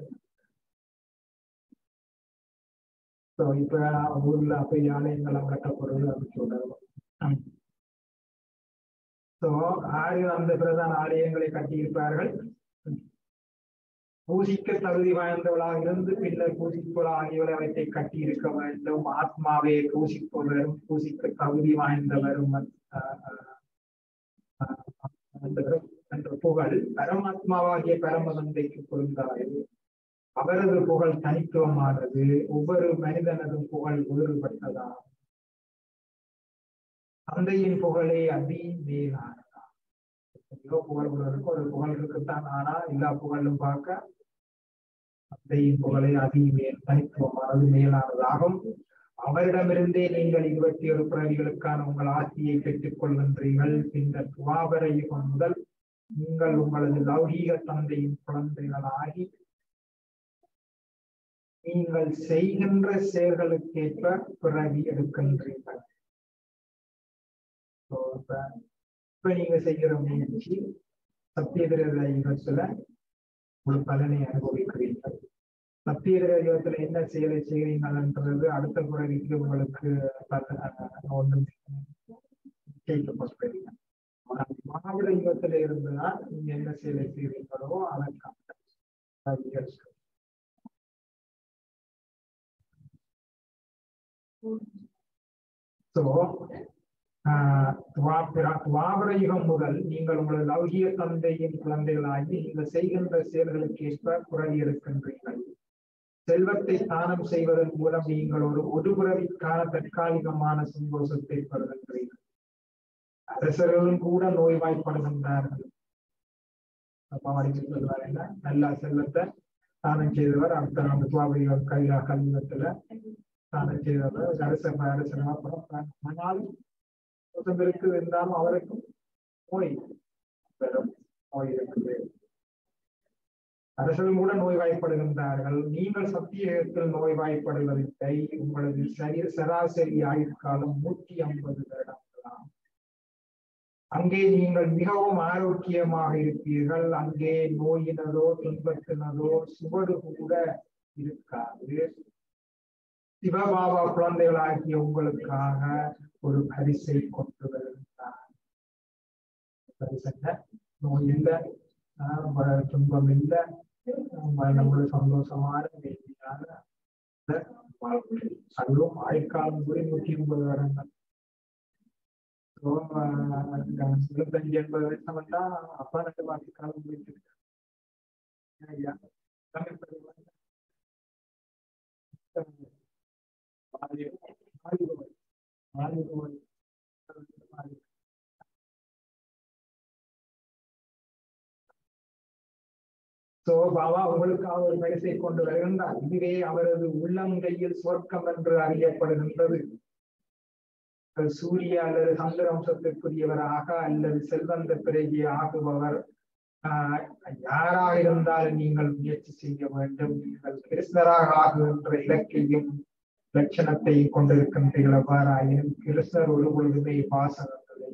ஸோ இப்ப ஊர்ல போய் ஆலயங்கள்லாம் கட்டப்படுறது அப்படின்னு சொல்றாங்க ஸோ ஆறு அந்த பிரதான ஆலயங்களை கட்டியிருப்பார்கள் பூசிக்க தகுதி வாய்ந்தவளாக இருந்து பின்னர் பூசிப்பவளாகியவளை அவற்றை கட்டி இருக்க வேண்டும் ஆத்மாவே பூசிப்பவரும் பூசிக்க தகுதி வாய்ந்தவரும் அஹ், அஹ், அஹ், என்ற புகழ் பரமாத்மாவாகிய பரமதந்தைக்கு பொருந்தாது அவரது புகழ் தனித்துவமானது ஒவ்வொரு மனிதனதும் புகழ் வேறுபட்டதாகும் தந்தையின் புகழே அதி மேலானதா எத்தனையோ புகழ்களுக்கு ஒரு புகழ் இருக்குத்தான் ஆனா எல்லா புகழும் பார்க்க தந்தையின் புகழே அதி மேல் தனித்துவமானது மேலானதாகும் அவரிடமிருந்தே நீங்கள் இருபத்தி ஒரு பிறவிகளுக்கான உங்கள் ஆட்சியை பெற்றுக் கொள்கின்றீர்கள் பின்னர் துவாபர யுகம் முதல் நீங்கள் உங்களது லௌகீக தந்தையின் குழந்தைகளாகி நீங்கள் செய்கின்ற செயல்களுக்கேற்ப பிறவி எடுக்கின்றீர்கள் So, இப்ப இப்ப நீங்க செய்கிற முயற்சி சத்தியகிரக யுகத்துல ஒரு பலனை அனுபவிக்கிறீர்கள் சத்தியகிரக யுகத்துல என்ன செயலை செய்கிறீங்கன்றது அடுத்த பிறவிக்கு உங்களுக்கு பல- ஒண்ணும் நிச்சயிக்கப்பட்டிருக்கீங்க மாவிட யுகத்துல இருந்துதான் நீங்க என்ன செயலை செய்வீங்களோ அதற்கான பலன்கள் இருக்கு. So, ஆஹ் துவா- துவாபர யுகம் முதல் நீங்கள் உங்களது லௌகிய தந்தையின் குழந்தைகளாகி நீங்கள் செய்கின்ற செயல்களுக்கு ஏற்ப குரல் இருக்கின்றீர்கள் செல்வத்தை தானம் செய்வதன் மூலம் நீங்கள் ஒரு ஒருபுறவிற்கான தற்காலிகமான சந்தோஷத்தை பெறுகின்றீர்கள் அரசர்களும் கூட நோய்வாய்ப்படுகின்றார்கள் பாவடிக்கு சொல்வார் என்ன நல்ல செல்வத்தை தானம் செய்தவர் அடுத்த அந்த துவாபரிகள் கையா கல்வத்துல தானம் செய்தவர் அரசர் அரசனா ஆனாலும் சுதந்திரக்கு இருந்தாலும் அவருக்கும் நோய் பெரும் நோய் இருக்குது அரசர்கள் கூட நோய்வாய்ப்படுகின்றார்கள் நீங்கள் சத்தியத்தில் நோய்வாய்ப்படுவதில்லை உங்களது சரீர சராசரி ஆயுட்காலம் நூற்றி ஐம்பது வருடங்களாம் அங்கே நீங்கள் மிகவும் ஆரோக்கியமாக இருப்பீர்கள் அங்கே நோயினதோ துன்பத்தினதோ சுவடு கூட இருக்காது சிவபாபா குழந்தைகளாகிய உங்களுக்காக ஒரு பரிசை கொண்டு வருகின்றார் பரிசல்ல நோய் இல்லை ஆஹ் வ- துன்பம் இல்லை ஆஹ் நம்மளோட சந்தோஷமான வேண்டியான இந்த வாழ்க்கை அதுவும் ஆயுட்காலம் கூட நூற்றி ஐம்பது வருடங்கள் So, ஆஹ் இருபத்தஞ்சு எண்பது வருஷம் வந்தா அப்பா ரெண்டு வாழ்க்கைக்காலம் போயிட்டு இருக்கு ஐயா, எல்லாமே பெரியவங்க. ஆதி ஆதி கோவில். ஆதி கோவில். ஆதி. சோ பாபா உங்களுக்காக ஒரு பரிசை கொண்டு வருகின்றார் இதுவே அவரது உள்ளங்கையில் சொர்க்கம் என்று அறியப்படுகின்றது சூரிய அல்லது சந்திர வம்சத்திற்குரியவராக அல்லது செல்வந்த பிறகு ஆகுபவர் ஆஹ், யாராக இருந்தாலும் நீங்கள் முயற்சி செய்ய வேண்டும் நீங்கள் கிருஷ்ணராக ஆகுகின்ற இலக்கையும் லட்சணத்தையும் கொண்டிருக்கின்றீர்கள் எவ்வாறாயினும் கிருஷ்ணர் ஒரு பொழுதுமே வாசகங்களை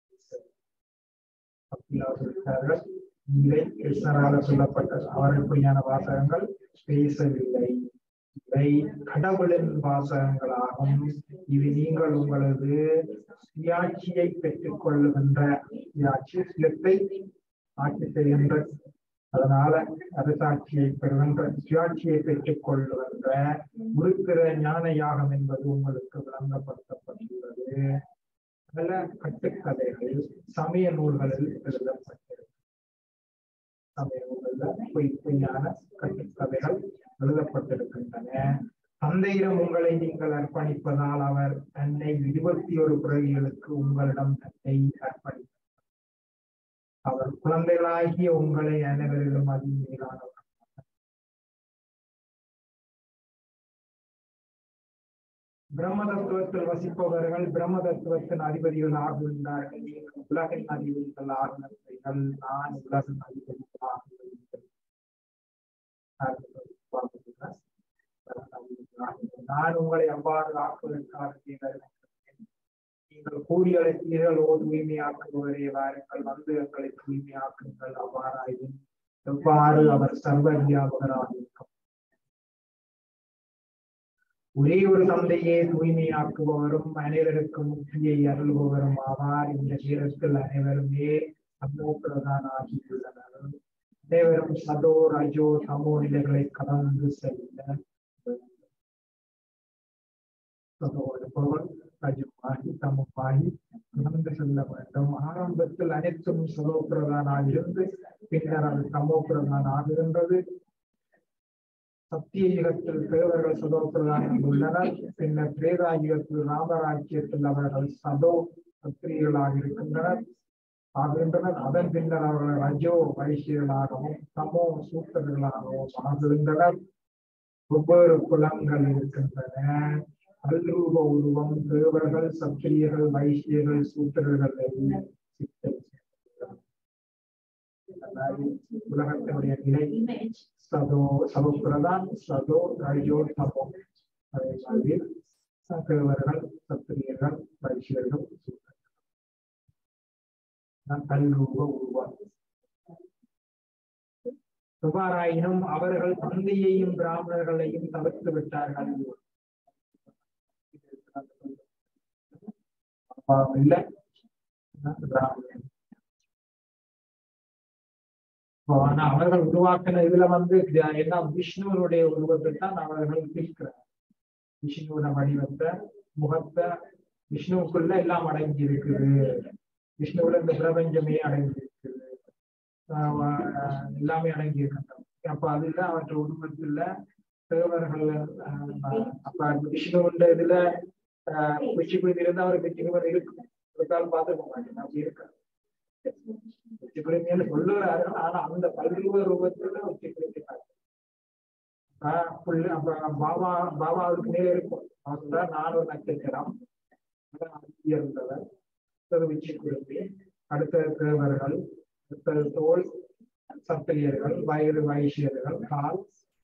சொல்கிறார்கள் இதை கிருஷ்ணராக சொல்லப்பட்டது அவர் இப்படியான வாசகங்கள் பேசவில்லை இவை கடவுளின் வாசகங்களாகும் இது நீங்கள் உங்களது சுயாட்சியை பெற்றுக் கொள்ளுகின்ற சுயாட்சி சுயத்தை ஆட்சி செய்கின்ற அதனால அரசாட்சியை பெறுகின்ற சுயாட்சியை பெற்றுக் கொள்ளுகின்ற உருத்திர ஞான யாகம் என்பது உங்களுக்கு விளங்கப்படுத்தப்பட்டுள்ளது பல கட்டுக்கதைகள் சமய நூல்களில் எழுதப்பட்டிருக்கு சமய நூல்களில் பொய் பொய்யான கட்டுக்கதைகள் எழுதப்பட்டிருக்கின்றன தந்தையிடம் உங்களை நீங்கள் அர்ப்பணிப்பதால் அவர் தன்னை இருபத்தி ஒரு பிறவிகளுக்கு உங்களிடம் தன்னை அர்ப்பணித்தார் அவர் குழந்தைகளாகிய உங்களை அனைவரிலும் அதிகமானவர் பிரம்ம தத்துவத்தில் வசிப்பவர்கள் பிரம்ம தத்துவத்தின் அதிபதிகள் ஆகுகின்றார்கள் நீங்கள் உலகின் அதிபதிகள் ஆகுகின்றீர்கள் நான் உலகின் அதிபதிகள் ஆகுகின்றேன் நான் உங்களை அவ்வாறு ஆக்குவதற்காக நீங்கள் நீங்கள் கூறி அழைத்தீர்கள் ஓ தூய்மையாக்குபவரே வாருங்கள் வந்து எங்களை தூய்மையாக்குங்கள் அவ்வாறாயும் எவ்வாறு அவர் சர்வ வியாபகராக இருக்கும் ஒரே ஒரு தந்தையே தூய்மையாக்குபவரும் அனைவருக்கும் முக்தியை அருள்பவரும் ஆவார் இந்த நேரத்தில் அனைவருமே சமோ பிரதான் ஆகியுள்ளனர் அனைவரும் சதோ ரஜோ தமோ நிலைகளை கடந்து செல்ல சதோ இருப்பவர் ரஜமாகி தமமாகி கடந்து செல்ல வேண்டும் ஆரம்பத்தில் அனைத்தும் சதோ பிரதானாக இருந்து பின்னர் அது தமோ பிரதான் ஆகுகின்றது சத்திய யுகத்தில் தேவர்கள் சதோ பிரதானம் உள்ளனர் பின்னர் திரேதா யுகத்தில் ராமராஜ்யத்தில் அவர்கள் சதோ சத்திரியர்களாக இருக்கின்றனர் ஆகின்றனர் அதன் பின்னர் அவர்கள் ரஜோ வைசியர்களாகவும் தமோ சூத்திரர்களாகவும் ஆகின்றனர் ஒவ்வொரு குலங்கள் இருக்கின்றன அல்ரூப உருவம் தேவர்கள் சத்திரியர்கள் வைசியர்கள் சூத்திரர்களை சித்தம் செய்கின்றனர். அதாவது உலகத்தினுடைய நிலை சதோ சமப்பிரதான் சதோ ரஜோ தமோ அதே மாதிரி தேவர்கள் சத்திரியர்கள் வைசியர்கள் சூத்திரர்கள் தான் கல்ரூப உருவம் எவ்வாறாயினும் அவர்கள் தந்தையையும் பிராமணர்களையும் தவிர்த்து விட்டார்கள் அப்பாவும் இல்ல பிராமணன் இப்போ ஆனா அவர்கள் உருவாக்கின இதுல வந்து இது என்ன விஷ்ணுவனுடைய உருவத்தை தான் அவர்கள் பிரிக்கிறார் விஷ்ணுவோட வடிவத்தை முகத்தை விஷ்ணுவுக்குள்ள எல்லாம் அடங்கி இருக்குது விஷ்ணுவுல இந்த பிரபஞ்சமே அடங்கி இருக்குது ஆஹ் ஆஹ் எல்லாமே அடங்கி இருக்கின்றன அப்ப அதுல அவற்றை உருவத்துல தேவர்கள் ஆஹ் அப்ப விஷ்ணுவுண்ட இதுல ஆஹ் உச்சி குருதி இருந்தா அவருக்கு திருமணம் இருக்கும் ஒருக்கால் பார்த்துக்க மாட்டேன் அப்படி இருக்கு உச்சி குருமின்னு சொல்லுகிறார்கள் ஆனா அந்த பல்லுவ ரூபத்துல உச்சி குருதி ஆஹ் புல்லு அப்ப பாபா பாபாவுக்கு மேல இருக்கும் அவர் தான் நானூறு நட்சத்திரம் இருந்தவர் அடுத்தது உச்சி குருவி அடுத்த தேவர்கள் அடுத்தது தோல் சத்திரியர்கள் வயிறு வைசியர்கள் கால்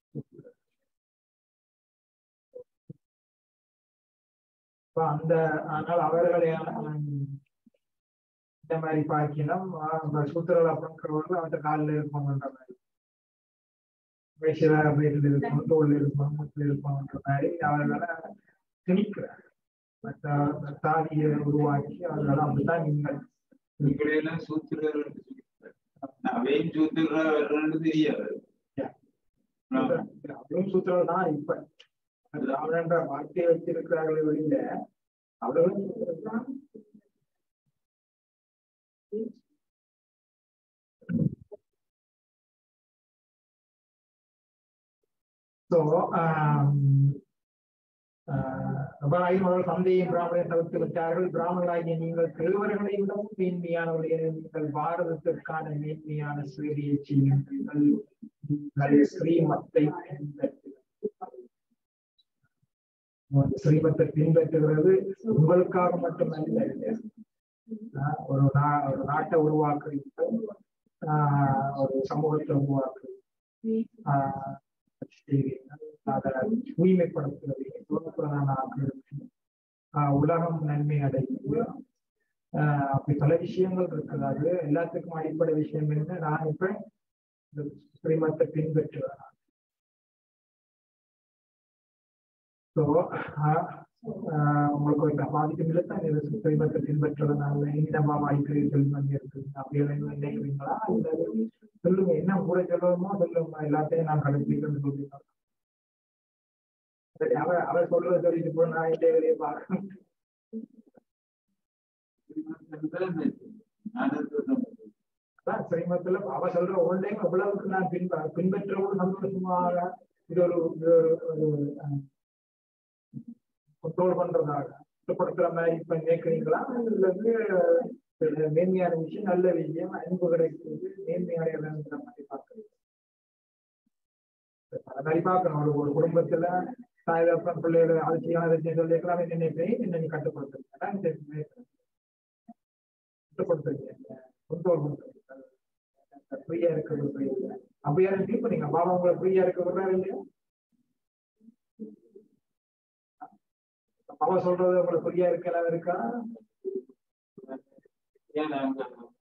இப்ப அந்த ஆனால் அவர்களை ஆஹ், இந்த மாதிரி பார்க்கணும் சூத்திரலா பண்றவர்கள் அவற்றை காலில் இருப்பாங்கன்ற மாதிரி வைசியரா வீட்டில் இருக்கும் தோல் இருக்கும் முட்டில் இருப்பாங்கன்ற மாதிரி அவர்களை திணிக்கிறார் மற்ற சாதியை உருவாக்கி அவர்கள் அப்படித்தான் நீங்கள் இவங்களையெல்லாம் சூத்திரர் அவையும் சூத்திரர் தெரியாது ஆமா. அவரும் சூத்திரம் தான் இப்ப ராவணன்ற வார்த்தையை வச்சிருக்கிறார்களே வெளியில அவர்களும் சூத்திரர் தான் ஸோ அபாயும் அவர்கள் சந்தையும் பிராமணரை தவிர்த்து விட்டார்கள் பிராமணராகிய நீங்கள் தேவர்களை விடவும் மேன்மையானவர்கள் என நீங்கள் பாரதத்திற்கான மேன்மையான சேவையை செய்யுங்கள் நீங்கள் ஸ்ரீமத்தை பின்பற்றுங்கள். உங்கள் ஸ்ரீமத்தை பின்பற்றுகிறது உங்களுக்காக மட்டுமல்ல ஆஹ் ஒரு நா ஒரு நாட்டை உருவாக்குறீங்க ஆஹ் ஒரு சமூகத்தை உருவாக்குறீங்க ஆஹ் செய்வீர்கள். அதை தூய்மைப்படுத்துவதை பிரதான ஆக்குறது ஆஹ் உலகம் நன்மை அடையுது ஆஹ் அப்படி பல விஷயங்கள் இருக்குது அது எல்லாத்துக்கும் அடிப்படை விஷயம் என்ன நான் இப்ப இந்த ஸ்ரீமத்தை பின்பற்றுவேன் ஸோ உங்களுக்கு ஒரு பாதிக்கும் இல்லை தான் இது ஸ்ரீமத்தை பின்பற்றுவதனால என்னமா வாய்க்கிறீர்கள் பண்ணி இருக்குது அப்படி எல்லாம் நினைக்கிறீங்களா இல்லை சொல்லுங்க என்ன கூட சொல்லணுமோ சொல்லுங்க எல்லாத்தையும் நான் கடைபிடிக்கணும்னு சொல்லுங்க சரி அவர் அவர் சொல்றதை சொல்லிட்டு போ நான் இந்த வேலையை பார்க்கணும் அதான் ஸ்ரீமத்துல அவ சொல்ற ஒன்றையும் எவ்வளவுக்கு நான் பின்ப பின்பற்றவும் சந்தோஷமாக இது ஒரு இது ஒரு ஒரு கண்ட்ரோல் பண்றதாக கட்டுப்படுத்துற மாதிரி இப்ப கேட்கறீங்களா இதுல வந்து அஹ், மேன்மையான விஷயம் நல்ல விஷயம் அன்பு கிடைக்கிறது மேன்மையடைகிறதுங்கிற மாதிரி பார்க்கறது அந்த மாதிரி பார்க்கணும் ஒரு ஒரு குடும்பத்துல தாய் தப்பன் பிள்ளைகளை அவசியமான விஷயம் சொல்லிக்கலாம் என்ன பேய் என்ன நீ கட்டுப்படுத்துறீங்க அதான் இந்த விஷயம். கட்டுப்படுத்துறீங்க கண்ட்ரோல் பண்றீங்க ஃப்ரீயா இருக்கிறது free இல்ல. அப்படியா ஃபீல் பண்ணீங்க பாபா உங்களை ஃப்ரீயா இருக்க விடுறாரு இல்லையா பாபா சொல்றது உங்களுக்கு ஃப்ரீயா இருக்கலாம் இருக்கா ஏன் நாங்க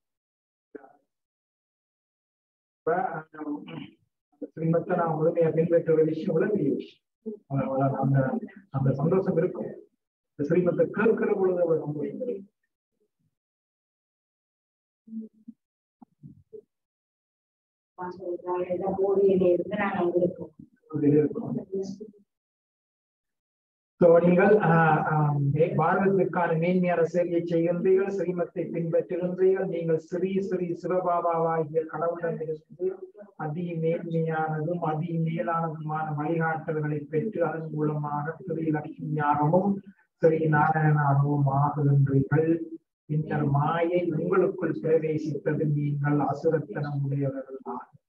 இப்ப அந்த அந்த ஸ்ரீமத்தை நான் முழுமையா பின்பற்றுற விஷயம் உள்ள பெரிய விஷயம் அவ்வளவு அந்த அந்த சந்தோஷம் இருக்கும் இந்த ஸ்ரீமத்தை கேட்கிற பொழுது அவ்வளவு சந்தோஷம் இருக்கும் போடியில இருந்து நாங்க வந்திருக்கோம் இதில் இருக்கும் So, நீங்கள் ஆஹ், ஆஹ், மே- பாரதத்திற்கான மேன்மையான சேவையை செய்கின்றீர்கள் ஸ்ரீமத்தை பின்பற்றுகின்றீர்கள் நீங்கள் ஸ்ரீ ஸ்ரீ சிவபாபாவாகிய கடவுளிடமிருந்து அதி மேன்மையானதும் அதி மேலானதுமான வழிகாட்டல்களை பெற்று அதன் மூலமாக ஸ்ரீ லட்சுமியாகவும் ஸ்ரீ நாராயணாகவும் ஆகுகின்றீர்கள் பின்னர் மாயை உங்களுக்குள் பிரவேசித்தது நீங்கள் அசுரத்தனம் உடையவர்கள்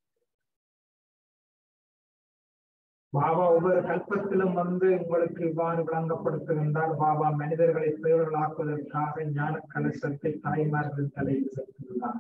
பாபா ஒவ்வொரு கல்பத்திலும் வந்து உங்களுக்கு இவ்வாறு விளங்கப்படுத்துகின்றார் பாபா மனிதர்களை தேவர்களாக்குவதற்காக ஞான கலசத்தை தாய்மார்கள் தலையில் வைத்துள்ளார்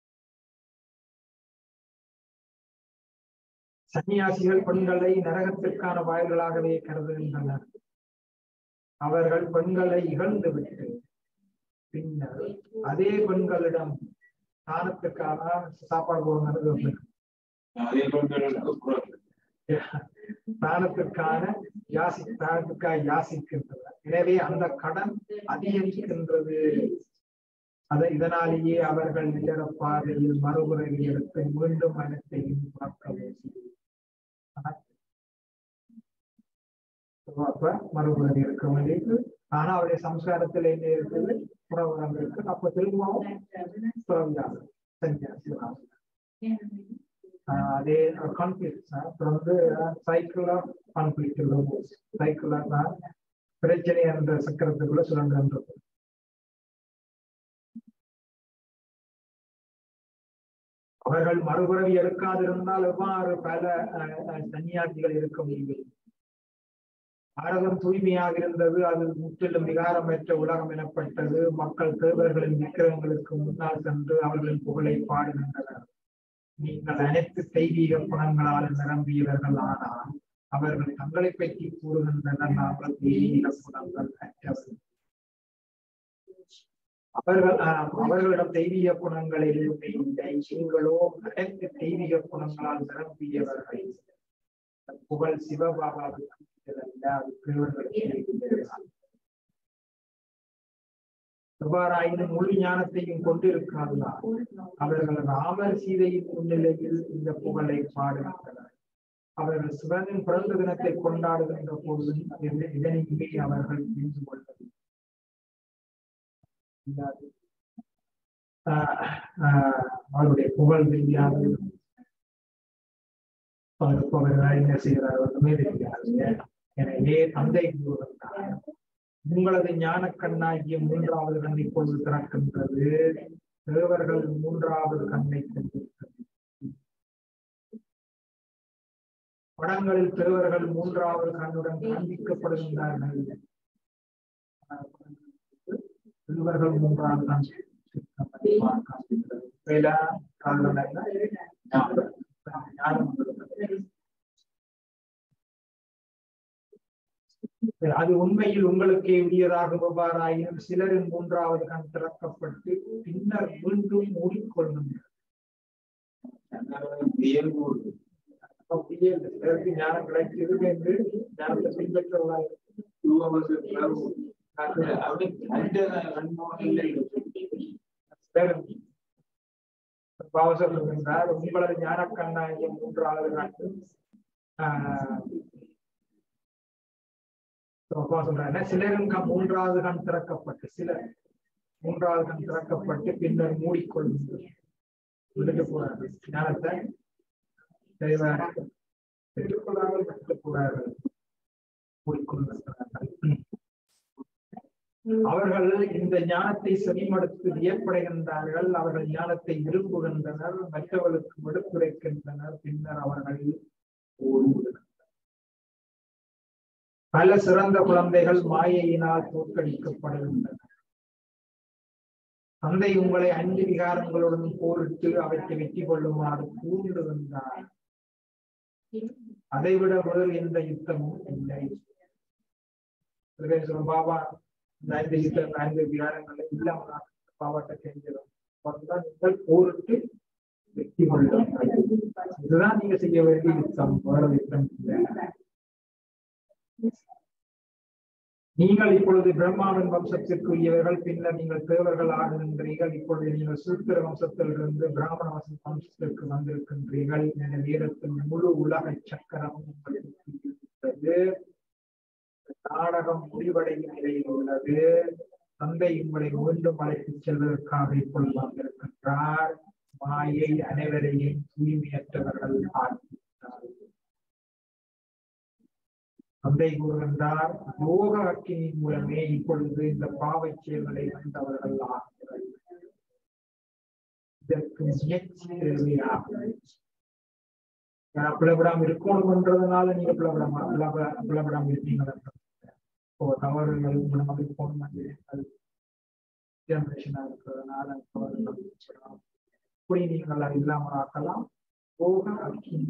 சன்னியாசிகள் பெண்களை நரகத்திற்கான வாயில்களாகவே கருதுகின்றனர் அவர்கள் பெண்களை இகழ்ந்து விட்டு பின்னர் அதே பெண்களிடம் தானத்துக்காக சாப்பாடு போடுறது அதே பெண்களுக்கு குரல் தானத்திற்கான யாசி தானத்துக்காக யாசிக்கின்றனர் எனவே அந்த கடன் அதிகரிக்கின்றது அதை இதனாலேயே அவர்கள் நிகர பாதையில் மறுபுறவி எடுத்து மீண்டும் மனத்தையும் பார்க்கவே அப்ப மறுபுறவி இருக்க வேண்டியது ஆனா அவருடைய சம்ஸ்காரத்தில் என்ன இருக்குது புறவரம் இருக்கு அப்ப திரும்பவும் புறவியாசம் சன்னியாசி ஆஹ் அதே கான்ஃபிளிக்ஸ் அப்புறம் வந்து cycle of conflict cycle of பிரச்சனை என்ற சக்கரத்துக்குள்ள சுரண்டன்றது அவர்கள் மறுபிறவி எடுக்காதிருந்தால் எவ்வாறு பல அஹ், அஹ், சன்னியாசிகள் இருக்க முடியும் பாரதம் தூய்மையாக இருந்தது அது முற்றிலும் விகாரமற்ற உலகம் எனப்பட்டது மக்கள் தேவர்களின் விக்கிரகங்களுக்கு முன்னால் சென்று அவர்களின் புகழை பாடுகின்றனர் நீங்கள் அனைத்து தெய்வீக குணங்களால் நிரம்பியவர்கள் ஆனால் அவர்கள் தங்களை பற்றி கூறுகின்றனர் நாங்கள் தெய்வீக குணங்கள் அற்றவர்கள் அவர்கள் ஆஹ், அவர்களிடம் தெய்வீக குணங்கள் எதுவுமே இல்லை நீங்களோ அனைத்து தெய்வீக குணங்களால் நிரம்பியவர்கள் புகழ் சிவபாபாவுக்கு அல்ல அது தேவர்களுக்கு இருக்கிறது. எவ்வாறாயினும் முழு ஞானத்தையும் கொண்டிருக்காதா அவர்கள் ராமர் சீதையின் முன்னிலையில் இந்த புகழை பாடுகின்றனர் அவர்கள் சிவனின் பிறந்த தினத்தை கொண்டாடுகின்ற போது இதை- இதனையுமே அவர்கள் புரிந்து கொள்ளவில்லை ஆஹ் ஆஹ் அவருடைய புகழ் தெரியாது அவருக்கு அவர்கள் என்ன செய்கிறார் ஒன்றுமே தெரியாது எனவே தந்தை கூறுகின்றார் உங்களது ஞான கண்ணாகிய மூன்றாவது கண் இப்பொழுது திறக்கின்றது தேவர்கள் மூன்றாவது கண்ணை கொண்டிருக்கிறது படங்களில் தேவர்கள் மூன்றாவது கண்ணுடன் காண்பிக்கப்படுகின்றார்கள் தேவர்கள் மூன்றாவது கண் காண்பிக்கிறது வேலா காரணம் என்ன? ஞானம். ஞானம் கொடுக்கிறது. அது உண்மையில் உங்களுக்கே உரியதாக எவ்வாறாயினும் சிலரின் மூன்றாவது கண் திறக்கப்பட்டு பின்னர் மீண்டும் மூடிக்கொள்ளுங்கள் இயல்பு அப்படியே இல்லை. சிலருக்கு ஞானம் கிடைக்கிறது என்று ஞானத்தை பின்பற்றுவதாக அப்படி அந்த அனுபவங்கள் பாவசர் என்றார் உங்களது ஞான கண்ணாகிய மூன்றாவது கண்டு ஆஹ் அப்பா சொல்றாங்க சிலரும் க- மூன்றாவது கண் திறக்கப்பட்டு சிலர் மூன்றாவது கண் திறக்கப்பட்டு பின்னர் மூடிக்கொள்ளுங்கள் விட்டுட்டு போறார்கள் ஞானத்தை தெளிவாக பெற்றுக்கொள்ளாமல் விட்டுட்டு போறார்கள் மூடிக்கொள்கிறார்கள் அவர்கள் இந்த ஞானத்தை செவிமடுத்து வியப்படைகின்றார்கள் அவர்கள் ஞானத்தை விரும்புகின்றனர் மற்றவர்களுக்கு விடுத்துரைக்கின்றனர் பின்னர் அவர்கள் ஓடுகின்றனர் பல சிறந்த குழந்தைகள் மாயையினால் தோற்கடிக்கப்படுகின்றன தந்தை உங்களை அஞ்சு விகாரங்களுடன் போரிட்டு அவற்றை வெற்றி கொள்ளுமாறு தூண்டுகின்றார் அதைவிட வேறு எந்த யுத்தமும் இல்லை சொல்றேன் பாபா இந்த ஐந்து யுத்தம் ஐந்து விகாரங்களை இல்லாம பாபாட்ட செஞ்சிடும் அப்பதான் நீங்கள் போரிட்டு வெற்றி கொள்ளுங்கள் இதுதான் நீங்க செய்ய வேண்டிய யுத்தம் வேற யுத்தம் இல்லை நீங்கள் இப்பொழுது பிரம்மாவின் வம்சத்திற்குரியவர்கள் பின்னர் நீங்கள் தேவர்கள் ஆகுகின்றீர்கள் இப்பொழுது நீங்கள் சூத்திர வம்சத்திலிருந்து பிராமண வம்ச- வம்சத்திற்கு வந்திருக்கின்றீர்கள் என வீரத்தின் முழு உலக சக்கரம் உங்களுக்கு இருக்கிறது நாடகம் முடிவடையும் நிலையில் உள்ளது தந்தை உங்களை மீண்டும் அழைத்துச் செல்வதற்காக இப்பொழுது வந்திருக்கின்றார் மாயை அனைவரையும் தூய்மையற்றவர்கள் ஆக்கிவிட்டார் தந்தை கூறுகின்றார் யோக அக்கினியின் மூலமே இப்பொழுது இந்த பாவச் செயல்களை வந்தவர்கள் ஆகிறார்கள் இதற்கு முயற்சி தேவையாகும் ஏன்னா பிளவிடாம இருக்கணும்ன்றதுனால நீங்க பிளவிடாம பிளவ பிளவிடாம இருக்கீங்க இப்போ தவறுகள் குணமாக இருக்கணும் ஜெனரேஷனா இருக்கிறதுனால தவறுகள் இருக்கலாம். இப்படி நீங்கள் அதை இல்லாமல் ஆக்கலாம் யோக அக்கினி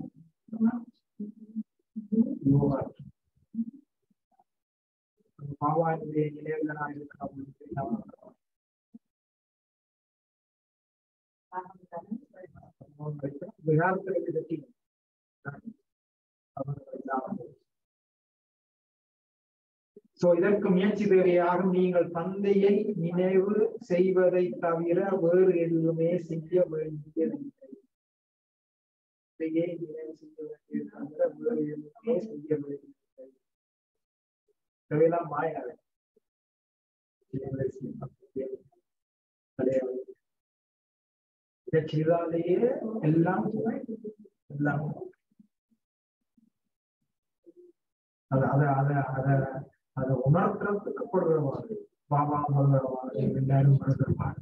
யோகா அக்கினி பாபாவுடைய நிலையில இருக்கிறோம் விகாரத்திற்கு பற்றி சோ இதற்கு முயற்சி தேவையாக நீங்கள் தந்தையை நினைவு செய்வதை தவிர வேறு எதுவுமே செய்ய வேண்டியதில்லை தந்தையை நினைவு செய்ய வேண்டியது தவிர வேறு எதுவுமே செய்ய வேண்டியதில்லை தேவையெல்லாம் மாயாது இதை செய்தாலேயே எல்லாம் எல்லாம் அத அத அத அத அதை உணர்த்துறதுக்கு கொடுக்குறவாறு பாபா முதல்வாறு எல்லாரும் கொடுக்குறவாறு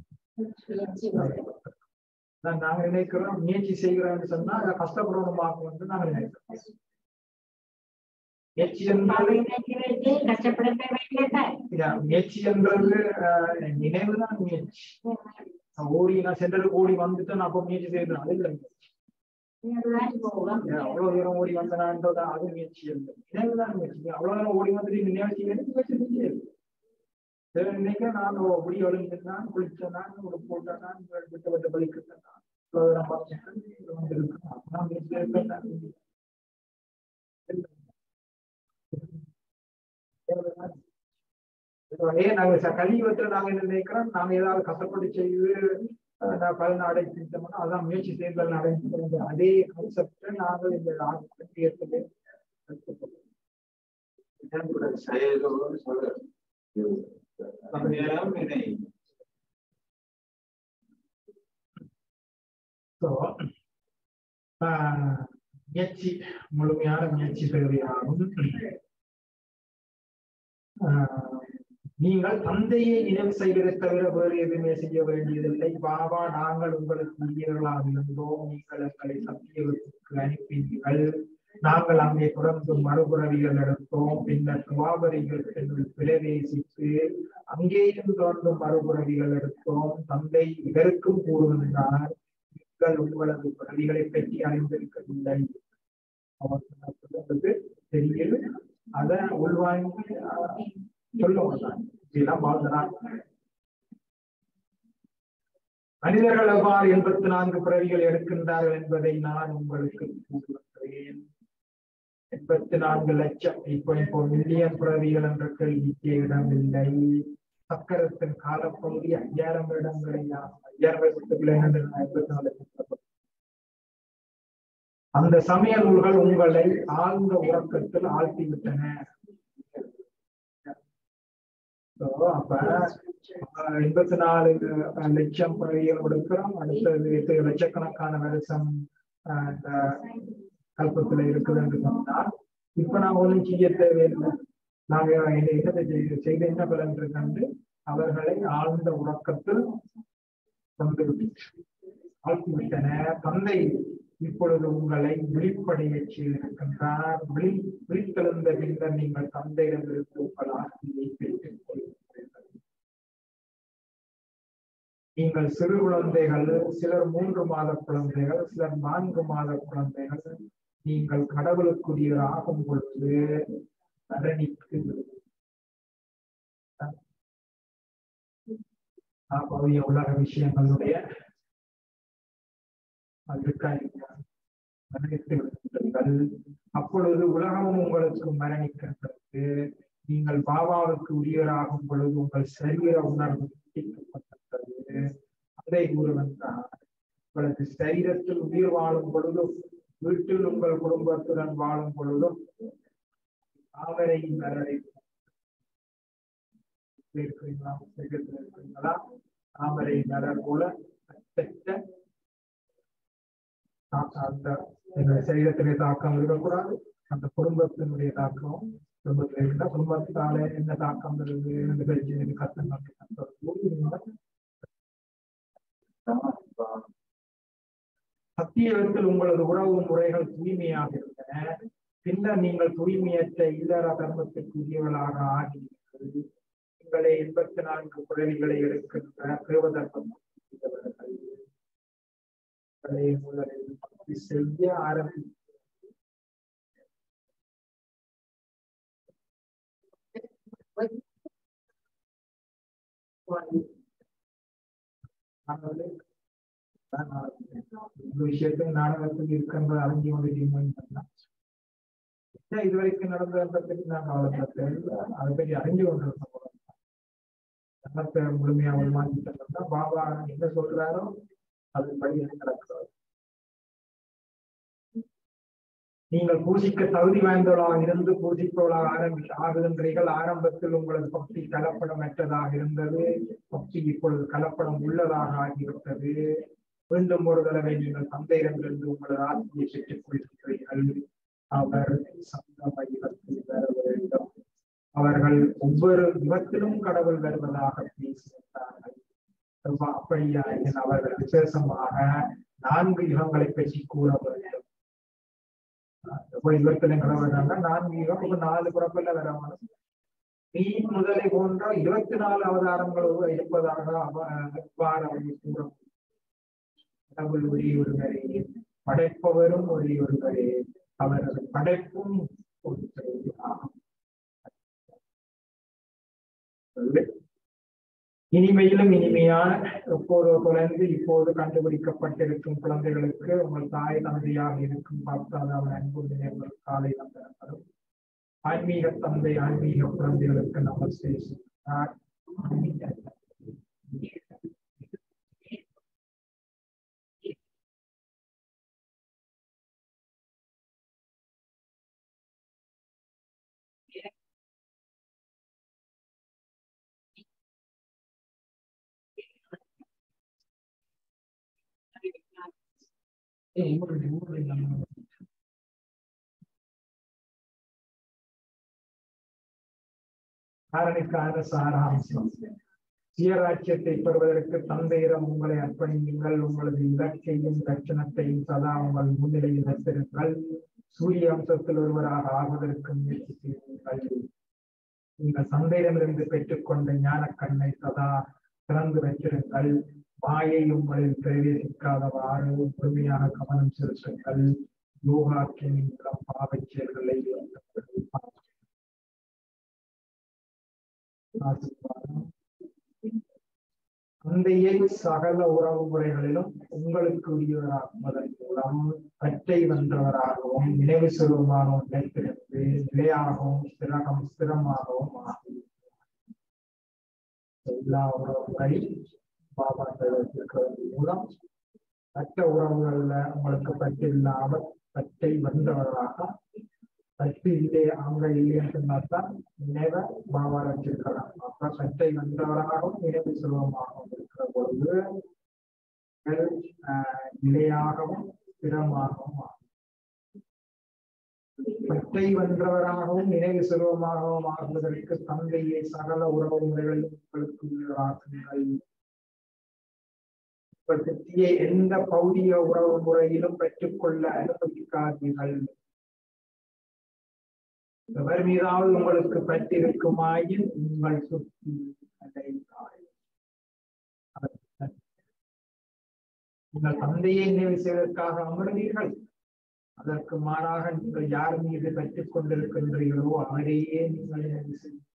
நாங்க நினைக்கிறோம் முயற்சி செய்கிறோம்னு சொன்னா அதை கஷ்டப்படணுமாக வந்து நாங்க நினைக்கிறோம் முயற்சி என்றாலே கஷ்டப்பட வேண்டியதான் இல்ல, முயற்சி என்றது அஹ், நினைவுதான் முயற்சி ஓடி நான் சென்றது ஓடி வந்துட்டேன் அப்ப முயற்சி செய்யணும் அது இல்லை முயற்சி போகலாம் ஏன் அவ்வளவு தூரம் ஓடி வந்தனான்றது அது முயற்சி இல்லை நினைவுதான் முயற்சி அவ்வளவு தூரம் ஓடி வந்துட்டு நினைவு செய்யறது முயற்சி செய்யறது சில நினைக்க நான் முடி ஒழுங்கினான் குளிச்சனான் ஒரு போட்டனான் விட்டு விட்டு பலிக்கிட்டான் இவ்வளவு தூரம் பார்த்தேன் இது வந்து இருக்கு நான் முயற்சி எடுத்தேன் ஏன் நாங்க ச- கலியுகத்துல நாங்க என்ன நினைக்கிறோம் நாங்க ஏதாவது கஷ்டப்பட்டு செய்து அஹ், நான் பலன் அடைச்சிட்டோம்னா அதான் முயற்சி செய்தல் அடைஞ்சிட்டு அதே கான்செப்ட நாங்கள் இந்த ஆத்மீயத்திலே செயலோடு சொல்ற நேரம் வினை So, ஆஹ், முயற்சி முழுமையான முயற்சி தேவையாகும் ஆஹ், நீங்கள் தந்தையை நினைவு செய்வதை தவிர வேறு எதுவுமே செய்ய வேண்டியதில்லை பாபா நாங்கள் உங்களுக்கு உரியவர்களாக இருந்தோம் நீங்கள் எங்களை சத்தியத்துக்கு அனுப்பினீர்கள் நாங்கள் அங்கே தொடர்ந்து மறுபுறவிகள் எடுத்தோம் பின்னர் துவாபரிகள் என்று பிரவேசித்து அங்கேயும் தொடர்ந்து மறுபுறவிகள் எடுத்தோம் தந்தை இதற்கும் கூறுகின்றார் நீங்கள் உங்களது பிறவிகளை பற்றி அறிந்திருக்கவில்லை அவர் சொல்றது தெரியுது அதை உள்வாங்கி ஆஹ், சொல்ல மாட்டாங்க இதெல்லாம் வாழ்ந்தான் மனிதர்கள் எவ்வாறு எண்பத்தி நான்கு பிறவிகள் எடுக்கின்றார்கள் என்பதை நான் உங்களுக்கு கூறுகிறேன் எண்பத்தி நான்கு லட்சம் இப்போ இப்போ மில்லியன் பிறவிகள் என்ற கேள்விக்கு இடமில்லை சக்கரத்தின் காலப்பகுதி ஐயாயிரம் இடங்களை ஐயாயிரம் வருஷத்துக்குள்ள எண்பத்தி நாலு லட்சம் அந்த சமய நூல்கள் உங்களை ஆழ்ந்த உறக்கத்தில் ஆழ்த்தி விட்டன So, அப்ப அஹ், எண்பத்தி நாலு அஹ், லட்சம் பிறவிகள் கொடுக்கிறோம் அடுத்தது எட்டு லட்சக்கணக்கான வருஷம் அஹ், இந்த கல்பத்துல இருக்குது என்று சொன்னால் இப்ப நாங்க ஒண்ணும் செய்ய தேவையில்லை நாங்க என்ன என்னத்தை செய்து செய்த என்ன பலன் கண்டு அவர்களை ஆழ்ந்த உறக்கத்தில் கொண்டு விட்டு ஆழ்த்தி விட்டன தந்தை இப்பொழுது உங்களை விழிப்படைய செய்திருக்கின்றார் விழி விழித்தெழுந்த பின்னர் நீங்கள் தந்தையிடமிருந்து உங்கள் ஆசையை பெற்றுக் கொள்கிறீர்கள் நீங்கள் சிறு குழந்தைகள் சிலர் மூன்று மாத குழந்தைகள் சிலர் நான்கு மாத குழந்தைகள் நீங்கள் கடவுளுக்குரியவர் ஆகும் பொழுது மரணிக்கு அப்போதைய உலக விஷயங்களுடைய மரணித்து விடுகிறீர்கள் அப்பொழுது உலகமும் உங்களுக்கு மரணிக்கின்றது நீங்கள் நீங்கள் பாபாவுக்கு உரியவராகும் பொழுது உங்கள் சரீர உணர்வு நீக்கப்பட்டது அதை கூறுவென்றார் உங்களது சரீரத்தில் உயிர் வாழும் பொழுதும் வீட்டில் உங்கள் குடும்பத்துடன் வாழும் பொழுதும் தாமரை மலரை இருக்கிறீங்களா சரீரத்தில் இருக்கிறீங்களா தாமரை மலர் போல அச்சற்ற தா- அந்த எங்க சரீரத்திலே தாக்கம் இருக்கக்கூடாது அந்த குடும்பத்தினுடைய தாக்கம் குடும்பத்தில் இருந்தா குடும்பத்தால என்ன தாக்கம் வருது ரெண்டு பேருக்கு கத்தங்கள் சத்தியத்தில் உங்களது உறவு முறைகள் தூய்மையாக இருந்தன பின்னர் நீங்கள் தூய்மையற்ற இல்லற தர்மத்திற்குரியவர்களாக ஆகினீர்கள் உங்களை எண்பத்தி நான்கு குழந்தைகளை எடுக்கின்ற தேவதர்மம் செய்தவர்கள். உங்களை முதலில் பக்தி செய்ய ஆரம்பி ஆகவே, நான் இந்த விஷயத்தில் நாடகத்தில் இருக்கின்ற அறிஞ்சு கொண்டிருக்கீங்க இதுவரைக்கும் நடந்ததை பற்றி நான் கவலைப்பட்டேன் அதை பற்றி அறிஞ்சு கொண்டிருக்கோம் தர்மத்தை முழுமையா உள்வாங்கிட்டோம்னா பாபா என்ன சொல்றாரோ அது படி நடக்கிறது நீங்கள் பூஜிக்க தகுதி வாய்ந்தவளாக இருந்து பூஜிப்பவளாக ஆரம்பி ஆகுகின்றீர்கள் ஆரம்பத்தில் உங்களது பக்தி கலப்படமற்றதாக இருந்தது பக்தி இப்பொழுது கலப்படம் உள்ளதாக ஆகிவிட்டது மீண்டும் ஒரு தடவை நீங்கள் தந்தையிடமிருந்து உங்களது ஆத்மியை பெற்றுக் கொள்கிறீர்கள் அவர் சந்தம யுகத்தில் வர வேண்டும் அவர்கள் ஒவ்வொரு யுகத்திலும் கடவுள் வருவதாக பேசுகின்றார்கள் அப்ப- அப்படியா எனில் அவர்கள் விசேஷமாக நான்கு யுகங்களை பற்றி கூற வேண்டும் இப்போ யுகத்திலும் கடவுள் நான்கு யுகம் இப்ப நாலு பிறப்பில் வர நீ முதலை போன்ற இருபத்தி நாலு அவதாரங்கள் இருப்பதாக அவ- அவ்வாறு அவர்கள் கூற கடவுள் ஒரே ஒருவரே படைப்பவரும் ஒரே ஒருவரே அவரது படைப்பும் ஒன்றே ஆகும் இனிமையிலும் இனிமையான எப்போதோ தொலைந்து இப்போது கண்டுபிடிக்கப்பட்டிருக்கும் குழந்தைகளுக்கு உங்கள் தாய் தந்தையாக இருக்கும் பார்த்தாத அவன் அன்பு நினைவுகள் காலை வந்தனங்களும் ஆன்மீக தந்தை ஆன்மீக குழந்தைகளுக்கு நமஸ்தே சொல்கிறார். ஆன்மீக ஏய், ஊரு, ஊரு நம்ம காரணிக்கான சாராம்சம் சுயராட்சியத்தை பெறுவதற்கு தந்தையிடம் உங்களை அர்ப்பணியுங்கள் உங்களது இலக்கையும் லட்சணத்தையும் சதா உங்கள் முன்னிலையில் வைத்திருங்கள் சூரிய அம்சத்தில் ஒருவராக ஆகுவதற்கு முயற்சி செய்யுங்கள் நீங்கள் தந்தையிடமிருந்து பெற்றுக்கொண்ட ஞானக்கண்ணை சதா திறந்து வைத்திருங்கள் மாயை உங்களில் பிரவேசிக்காதவாறு முழுமையாக கவனம் செலுத்துங்கள் யோகாக்கின் மூலம் பாவச் செயல்களை ஆசீர்வாதம். தந்தையை சகல உறவு முறைகளிலும் உங்களுக்கு உரியவராகுவதன் மூலம் பற்றை வென்றவராகவும் நினைவு சுரூபமாகவும் நிலைத்திருந்து நிலையாகவும் ஸ்திரகம் ஸ்திரமாகவும் ஆகும் எல்லா உறவுகளையும் பாபா இருக்கிறது மூலம் மற்ற உறவுகள்ல உங்களுக்கு பற்று இல்லாமல் பற்றை வென்றவராக பற்று இல்லை அங்க இல்லைன்னு சொன்னாதான் நினைவை பாபா வச்சிருக்கலாம் அப்ப பற்றை வென்றவராகவும் நினைவு சுலபமாகவும் இருக்கிற பொழுது நீங்கள், ஆஹ், நிலையாகவும் ஸ்திரமாகவும் ஆகும். பற்றை வென்றவராகவும் நினைவு சுலபமாகவும் ஆகுவதற்கு தந்தையை சகல உறவு முறைகளில் உங்களுக்கு உள்ளாக்குங்கள் உங்கள் புத்தியை எந்த பௌதிக உறவு முறையிலும் பெற்றுக்கொள்ள அனுமதிக்காதீர்கள் எவர் மீதாவது உங்களுக்கு பற்றிருக்குமாயின் உங்கள் சுத்தி அடைந்தாய் உங்கள் தந்தையை நினைவு செய்வதற்காக அமர்வீர்கள் அதற்கு மாறாக நீங்கள் யார் மீது பெற்றுக் கொண்டிருக்கின்றீர்களோ அவரையே நீங்கள் நினைவு செய்யுங்கள்.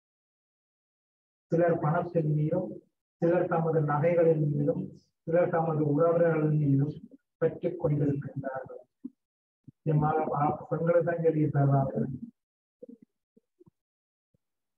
சிலர் பணத்தின் மீதும் சிலர் தமது நகைகளின் மீதும் சிலர் தமது உறவுகளின் மீதும் பெற்றுக் கொண்டிருக்கின்றார்கள் நிச்சயமாக பா- பெண்களை தான் சொல்லி தருவார்கள்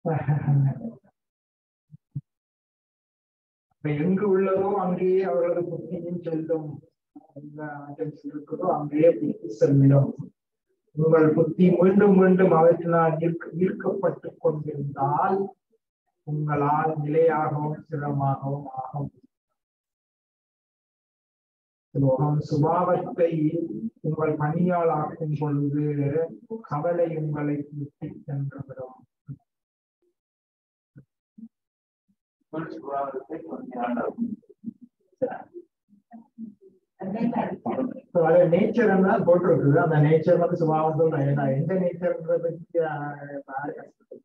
இப்ப எங்கு உள்ளதோ அங்கேயே அவர்களது புத்தியும் செல்லும் எங்க agency இருக்குதோ அங்கேயே புத்தி செல்லும் உங்கள் புத்தி மீண்டும் மீண்டும் அவற்றினால் ஈர்க்க ஈர்க்கப்பட்டு கொண்டிருந்தால் உங்களால் நிலையாகவும் ஸ்திரமாகவும் ஆகும் ஸ்லோகம் சுபாவத்தை உங்கள் பணியால் ஆக்கும் பொழுது கவலை உங்களை விட்டு சென்றுவிடும் So, அது நேச்சர் தான் போட்டிருக்குது அந்த நேச்சர் வந்து சுபாவம் சொல்றேன் ஏன்னா எந்த நேச்சர்ன்றத பத்தி ஆஹ், பாரு கஷ்டம்.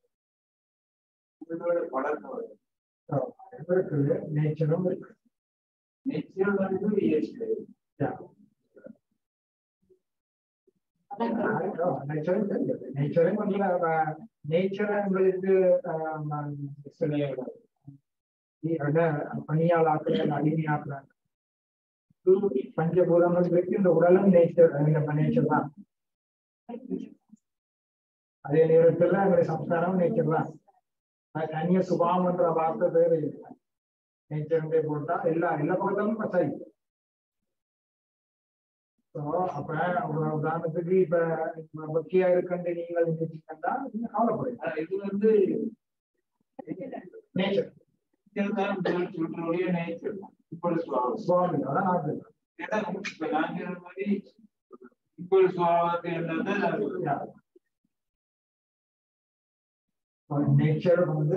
So, இது இருக்குது நேச்சரும் இருக்கு Yeah. நேச்சரும் கொஞ்சம் நேச்சர் உங்களுக்கு ஆஹ், சில பணியால் ஆக்குறாங்க அடிமையாக்குறாங்க பஞ்சபூதங்கள் இருக்கு இந்த உடலும் நேச்சர் நேச்சர் தான் அதே நேரத்துல எங்களுடைய சம்ஸ்காரம் நேச்சர் தான் அது தனிய சுபாவம்ன்ற வார்த்தை பேரு நேச்சருடைய போட்டா எல்லா எல்லா பக்கத்தாலும் சரி So, அப்ப ஒரு உதாரணத்துக்கு இப்ப இப்ப பக்தியா இருக்கண்டு நீங்கள் நினைச்சீங்கன்னா நீங்க கவலைப்படுங்க இது வந்து நேச்சர் சொல்றோடைய நேச்சர் இப்படி சுவாவம் சுபாவம் இல்லை அதான் நாட்டு ஏன்னா இப்ப நான் சொன்ன மாதிரி இப்படி சுவாவத்தை என்னது நேச்சர் வந்து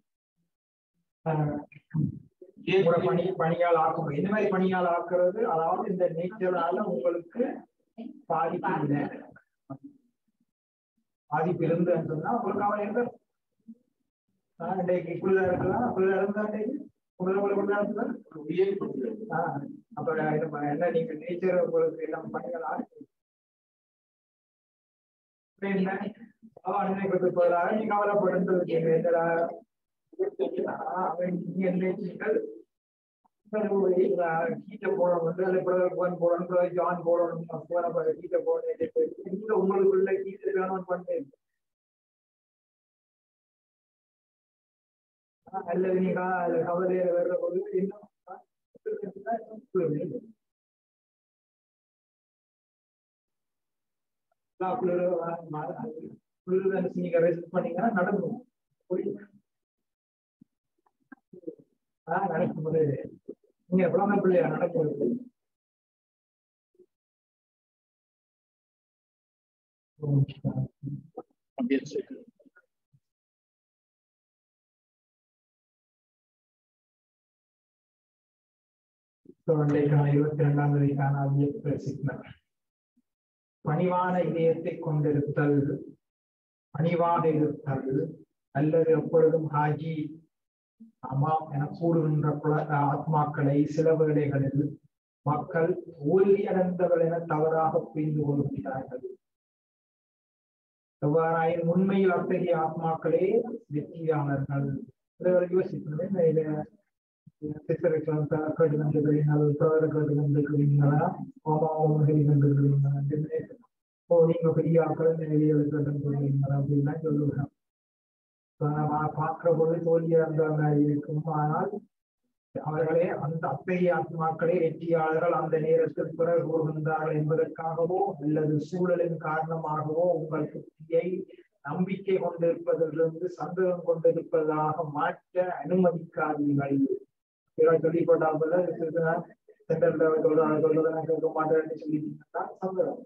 ஆஹ், உங்களோட பணி பணியால் ஆக்கும் இந்த மாதிரி பணியால் ஆக்குறது அதாவது இந்த நேச்சரால உங்களுக்கு பாதிப்பு இல்லை பாதிப்பு இருந்துன்னு சொன்னா உங்களுக்கு அவன் எங்க ஆஹ், இன்றைக்கு இப்படிதான் இருக்கலாம் அப்படிதான் இருந்தா இன்றைக்கு இப்படிதான் உங்களுக்கு இப்படிதான் இருந்தா ஆஹ், அப்ப இது என்ன நீங்க நேச்சர் உங்களுக்கு எல்லாம் பணிகள் ஆக்கு இப்ப என்ன அவன் நினைக்கிறது பதிலாக நீங்க கவலைப்படுறது என்னடா அவன் நீங்க என்ன கீட்ட போடணும் வந்து அல்ல பிரதர் போன் போடணும் பிரதர் ஜான் போடணும் போன கீட்ட போடணும் நீங்க உங்களுக்குள்ள கீட்ட வேணும் பண்ணேன் அல்லது நீங்க அது கவலையில வர்ற போது இன்னும் குளிர் நீங்க ரெஸ்ட் பண்ணீங்கன்னா நடக்கும் புரியுது ஆஹ் நடக்கும் போது நீங்க குழந்தை பிள்ளையா நடக்கிறது தொண்டைக்கான இருபத்தி இரண்டாம் தேதிக்கான அவ்வியக்த சிக்னல் பணிவான இதயத்தை கொண்டிருத்தல் பணிவாக இருத்தல் அல்லது எப்பொழுதும் ஹாஜி ஆமாம் என கூடுகின்ற புல- ஆத்மாக்களை சில வேளைகளில் மக்கள் தோல்வியடைந்தவர்கள் என தவறாக புரிந்து கொள்கிறார்கள் எவ்வாறாயின் உண்மையில் அத்தகைய ஆத்மாக்களே வெற்றியாளர்கள் இவர்கள் யோசிக்கணும் இதை சித்தரை கேட்டு கண்டுக்கிறீங்கள் பிரதரை கேட்டு கண்டுக்கிறீங்களா ஓமாவும் சரி கண்டுக்கிறீங்களா ஓ நீங்க பெரிய ஆக்கள் நிறைய கண்டுக்கிறீங்களா அப்படின்னா சொல்லுவேன் பார்க்கிற பொழுது தோல்வியா இருந்த மாதிரி இருக்கும் ஆனால் அவர்களே அந்த அத்தகைய ஆத்மாக்களே வெற்றியாளர்கள் அந்த நேரத்தில் பிறகு கூறுகின்றார்கள் என்பதற்காகவோ அல்லது சூழலின் காரணமாகவோ உங்கள் புத்தியை நம்பிக்கை கொண்டிருப்பதிலிருந்து சந்தேகம் கொண்டிருப்பதாக மாற்ற அனுமதிக்காதீர்கள் பிறகு சொல்லி போட்டால் சென்டர்ல சொல்றாங்க சொல்றதை கேட்க மாட்டேன்னு சொல்லிட்டீங்கன்னா சந்தேகம்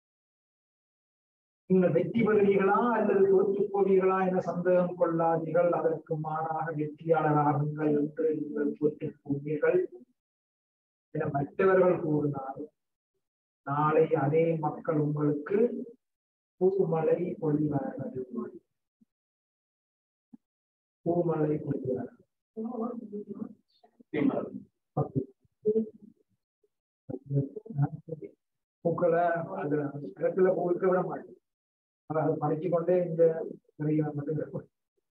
நீங்கள் வெற்றி பெறுவீர்களா அல்லது தோற்று போவீர்களா என சந்தேகம் கொள்ளாதீர்கள் அதற்கு மாறாக வெற்றியாளராகுங்கள் என்று நீங்கள் தோற்று போவீர்கள் என மற்றவர்கள் கூறினார் நாளை அதே மக்கள் உங்களுக்கு பூமலை பொழிவார்கள் பூமலை பொழிவார்கள் பூக்களை அது இடத்துல பூக்க விட மாட்டேன் அதை பறிச்சு கொண்டே இந்த நிறைய மட்டும் இருக்கும்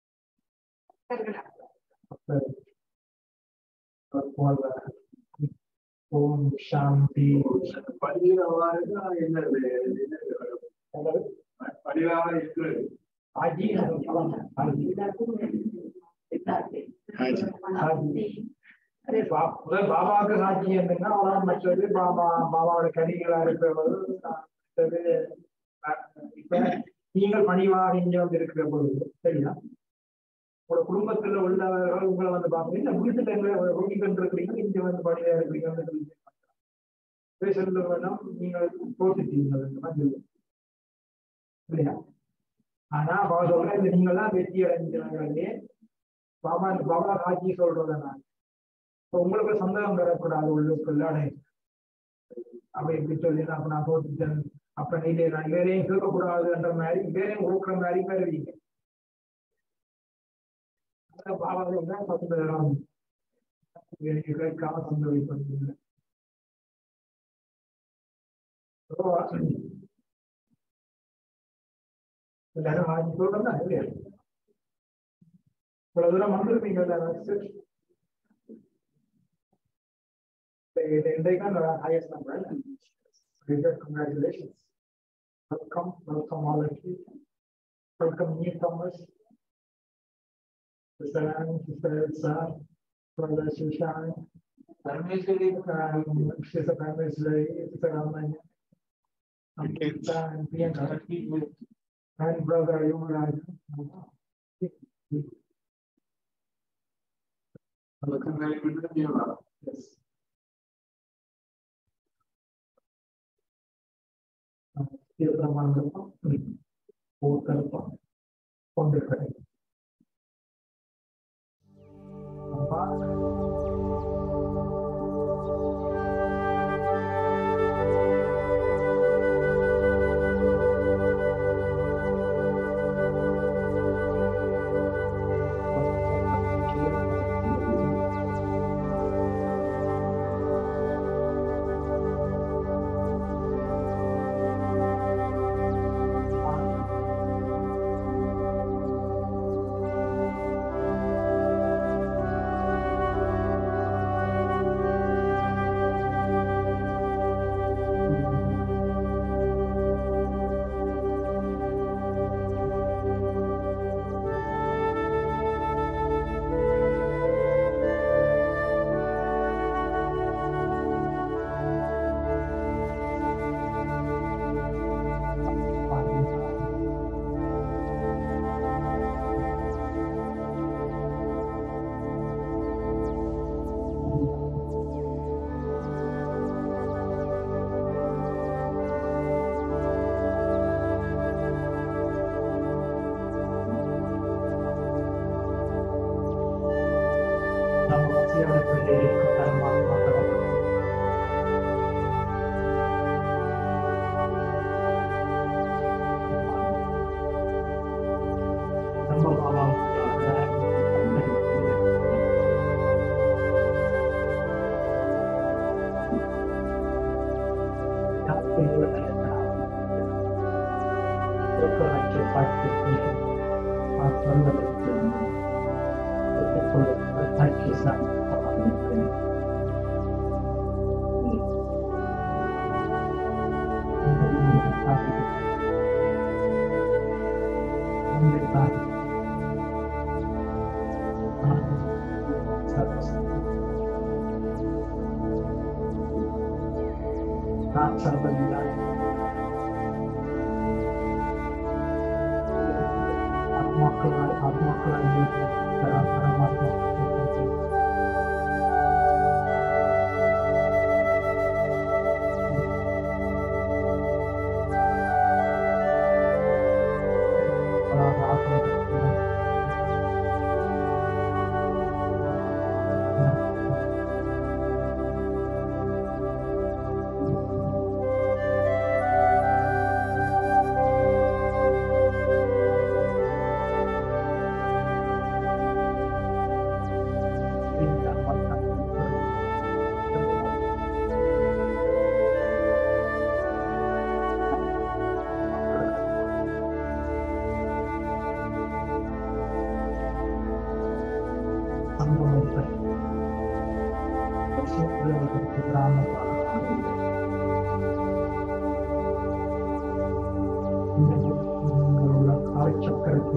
ஓம் சாந்தி படிவாக என்னது படிவாக இருக்கிறது ஆஜி ஆஜி ஹாஜி ஆஜி பா- முதல் பாபாவுக்கு சாட்சி என்னன்னா அப்புறம் மற்றது பாபா பாபாவோட கடிகளா இருக்கிறவர் மற்றது அஹ், இப்ப நீங்கள் பணிவாக இங்க வந்து இருக்கிற பொழுது சரியா உங்களோட குடும்பத்துல உள்ளவர்கள் உங்களை வந்து பாக்குறீங்க வீட்டுல எங்களை ரோகி இருக்கிறீங்க இங்க வந்து பணியா இருக்கிறீங்க பேசுறது வேணாம் நீங்கள் தோத்துட்டீங்க இல்லையா ஆனா பாபா சொல்றேன் இந்த நீங்களாம் வெற்றி அடைஞ்சாங்களே பாபா பாபா காட்சி சொல்றத நான் இப்ப உங்களுக்கு சந்தேகம் வரக்கூடாது உள்ளுக்குள்ள அடே அப்ப இப்படி சொல்லி நான் அப்ப நான் தோத்துட்டேன் அப்ப நீங்க நான் வேறையும் கேட்கக்கூடாதுன்ற மாதிரி வேறையும் கொடுக்குற மாதிரி வருவீங்க அதான் பாபா சொல்றேன் சந்தேகம் எனக்கு கேட்காம சந்தேகப்படுத்தீங்க எல்லாரும் ஆட்சி சொல்றதா இல்லையா இவ்வளவு தூரம் வந்திருப்பீங்க இன்றைக்கு highest number congratulations welcome welcome all of you welcome newcomers sister Anne, sister Elsa brother Shushan Parameswari um, sister Parmeshwari, sister Ramanya Amrita and Priyanka and brother Yuvraj பக்கங்களை விட்டு தேவா yes தீவிரமானதும் ஒருத்தருக்கும் கொண்டிருக்கிறேன் அப்பா நம்ம சீரமைப்பிலே இருக்கும் பரமாத்மாக்கள் நம்ம பாபாவுக்காக Not somebody that ஆத்மாக்களாய் ஆத்மாக்களாய் இருந்து பர- பரமாத்மா காலச்சக்கரத்தில்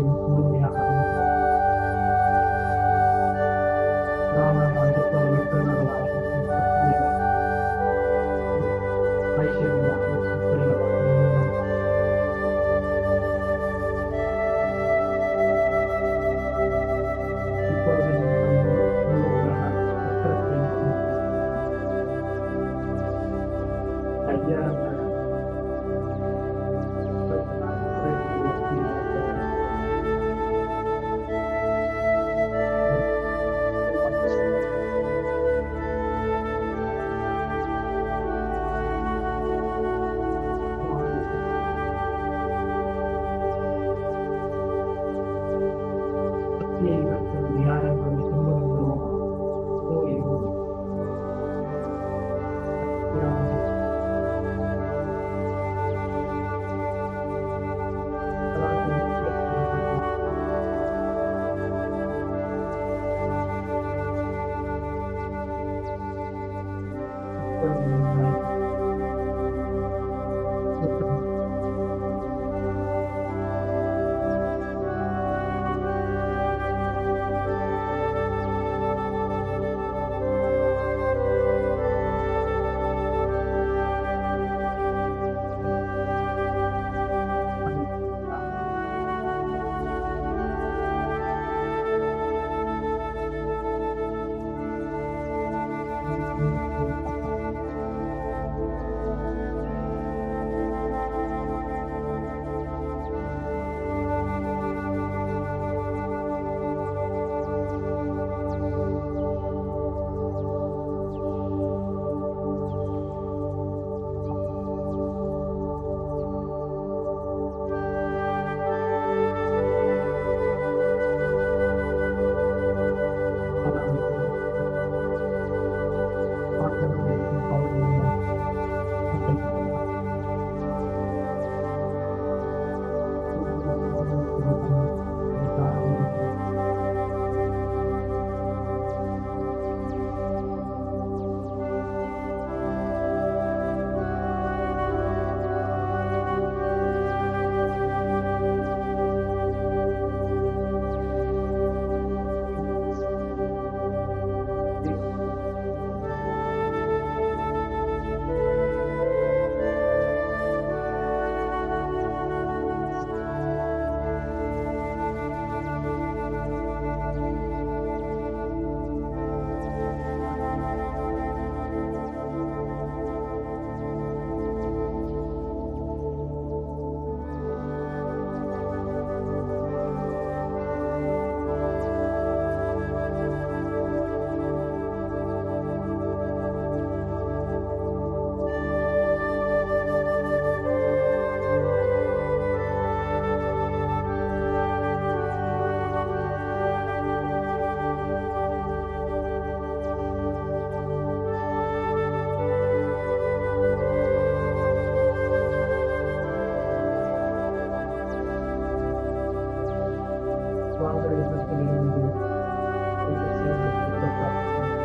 சுவாபரேசத்திலிருந்து இது செய்யப்பட்டது.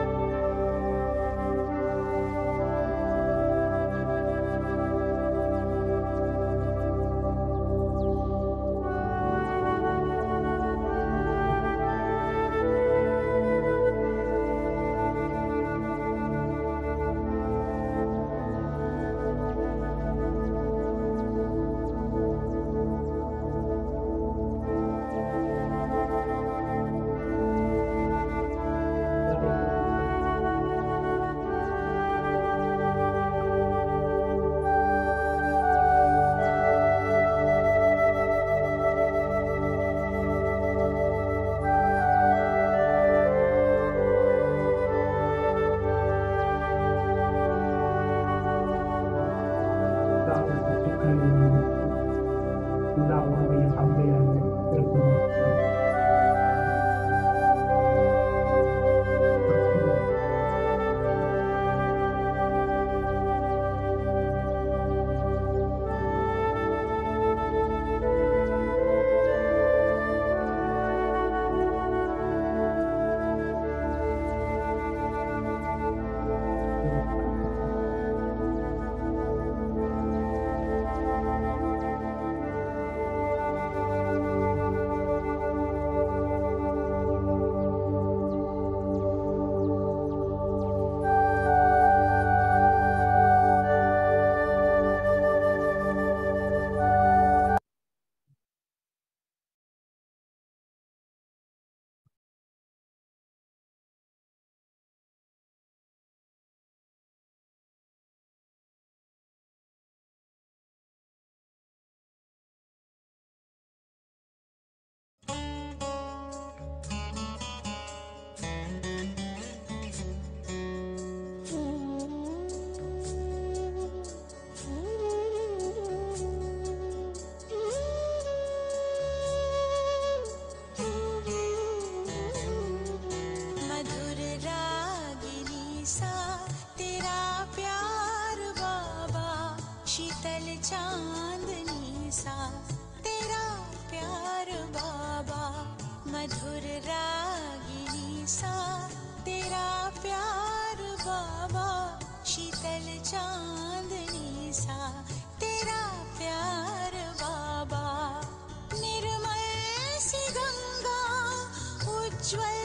அதாவது சுற்றுக்களில் எல்லா உணவையும் பங்கையாக இருக்கும் मधुर रागिनी सा तेरा प्यार बाबा शीतल चांदनी सा तेरा प्यार बाबा मधुर रागिनी सा तेरा प्यार बाबा शीतल चांदनी सा तेरा प्यार बाबा निर्मल सी गंगा उज्जवल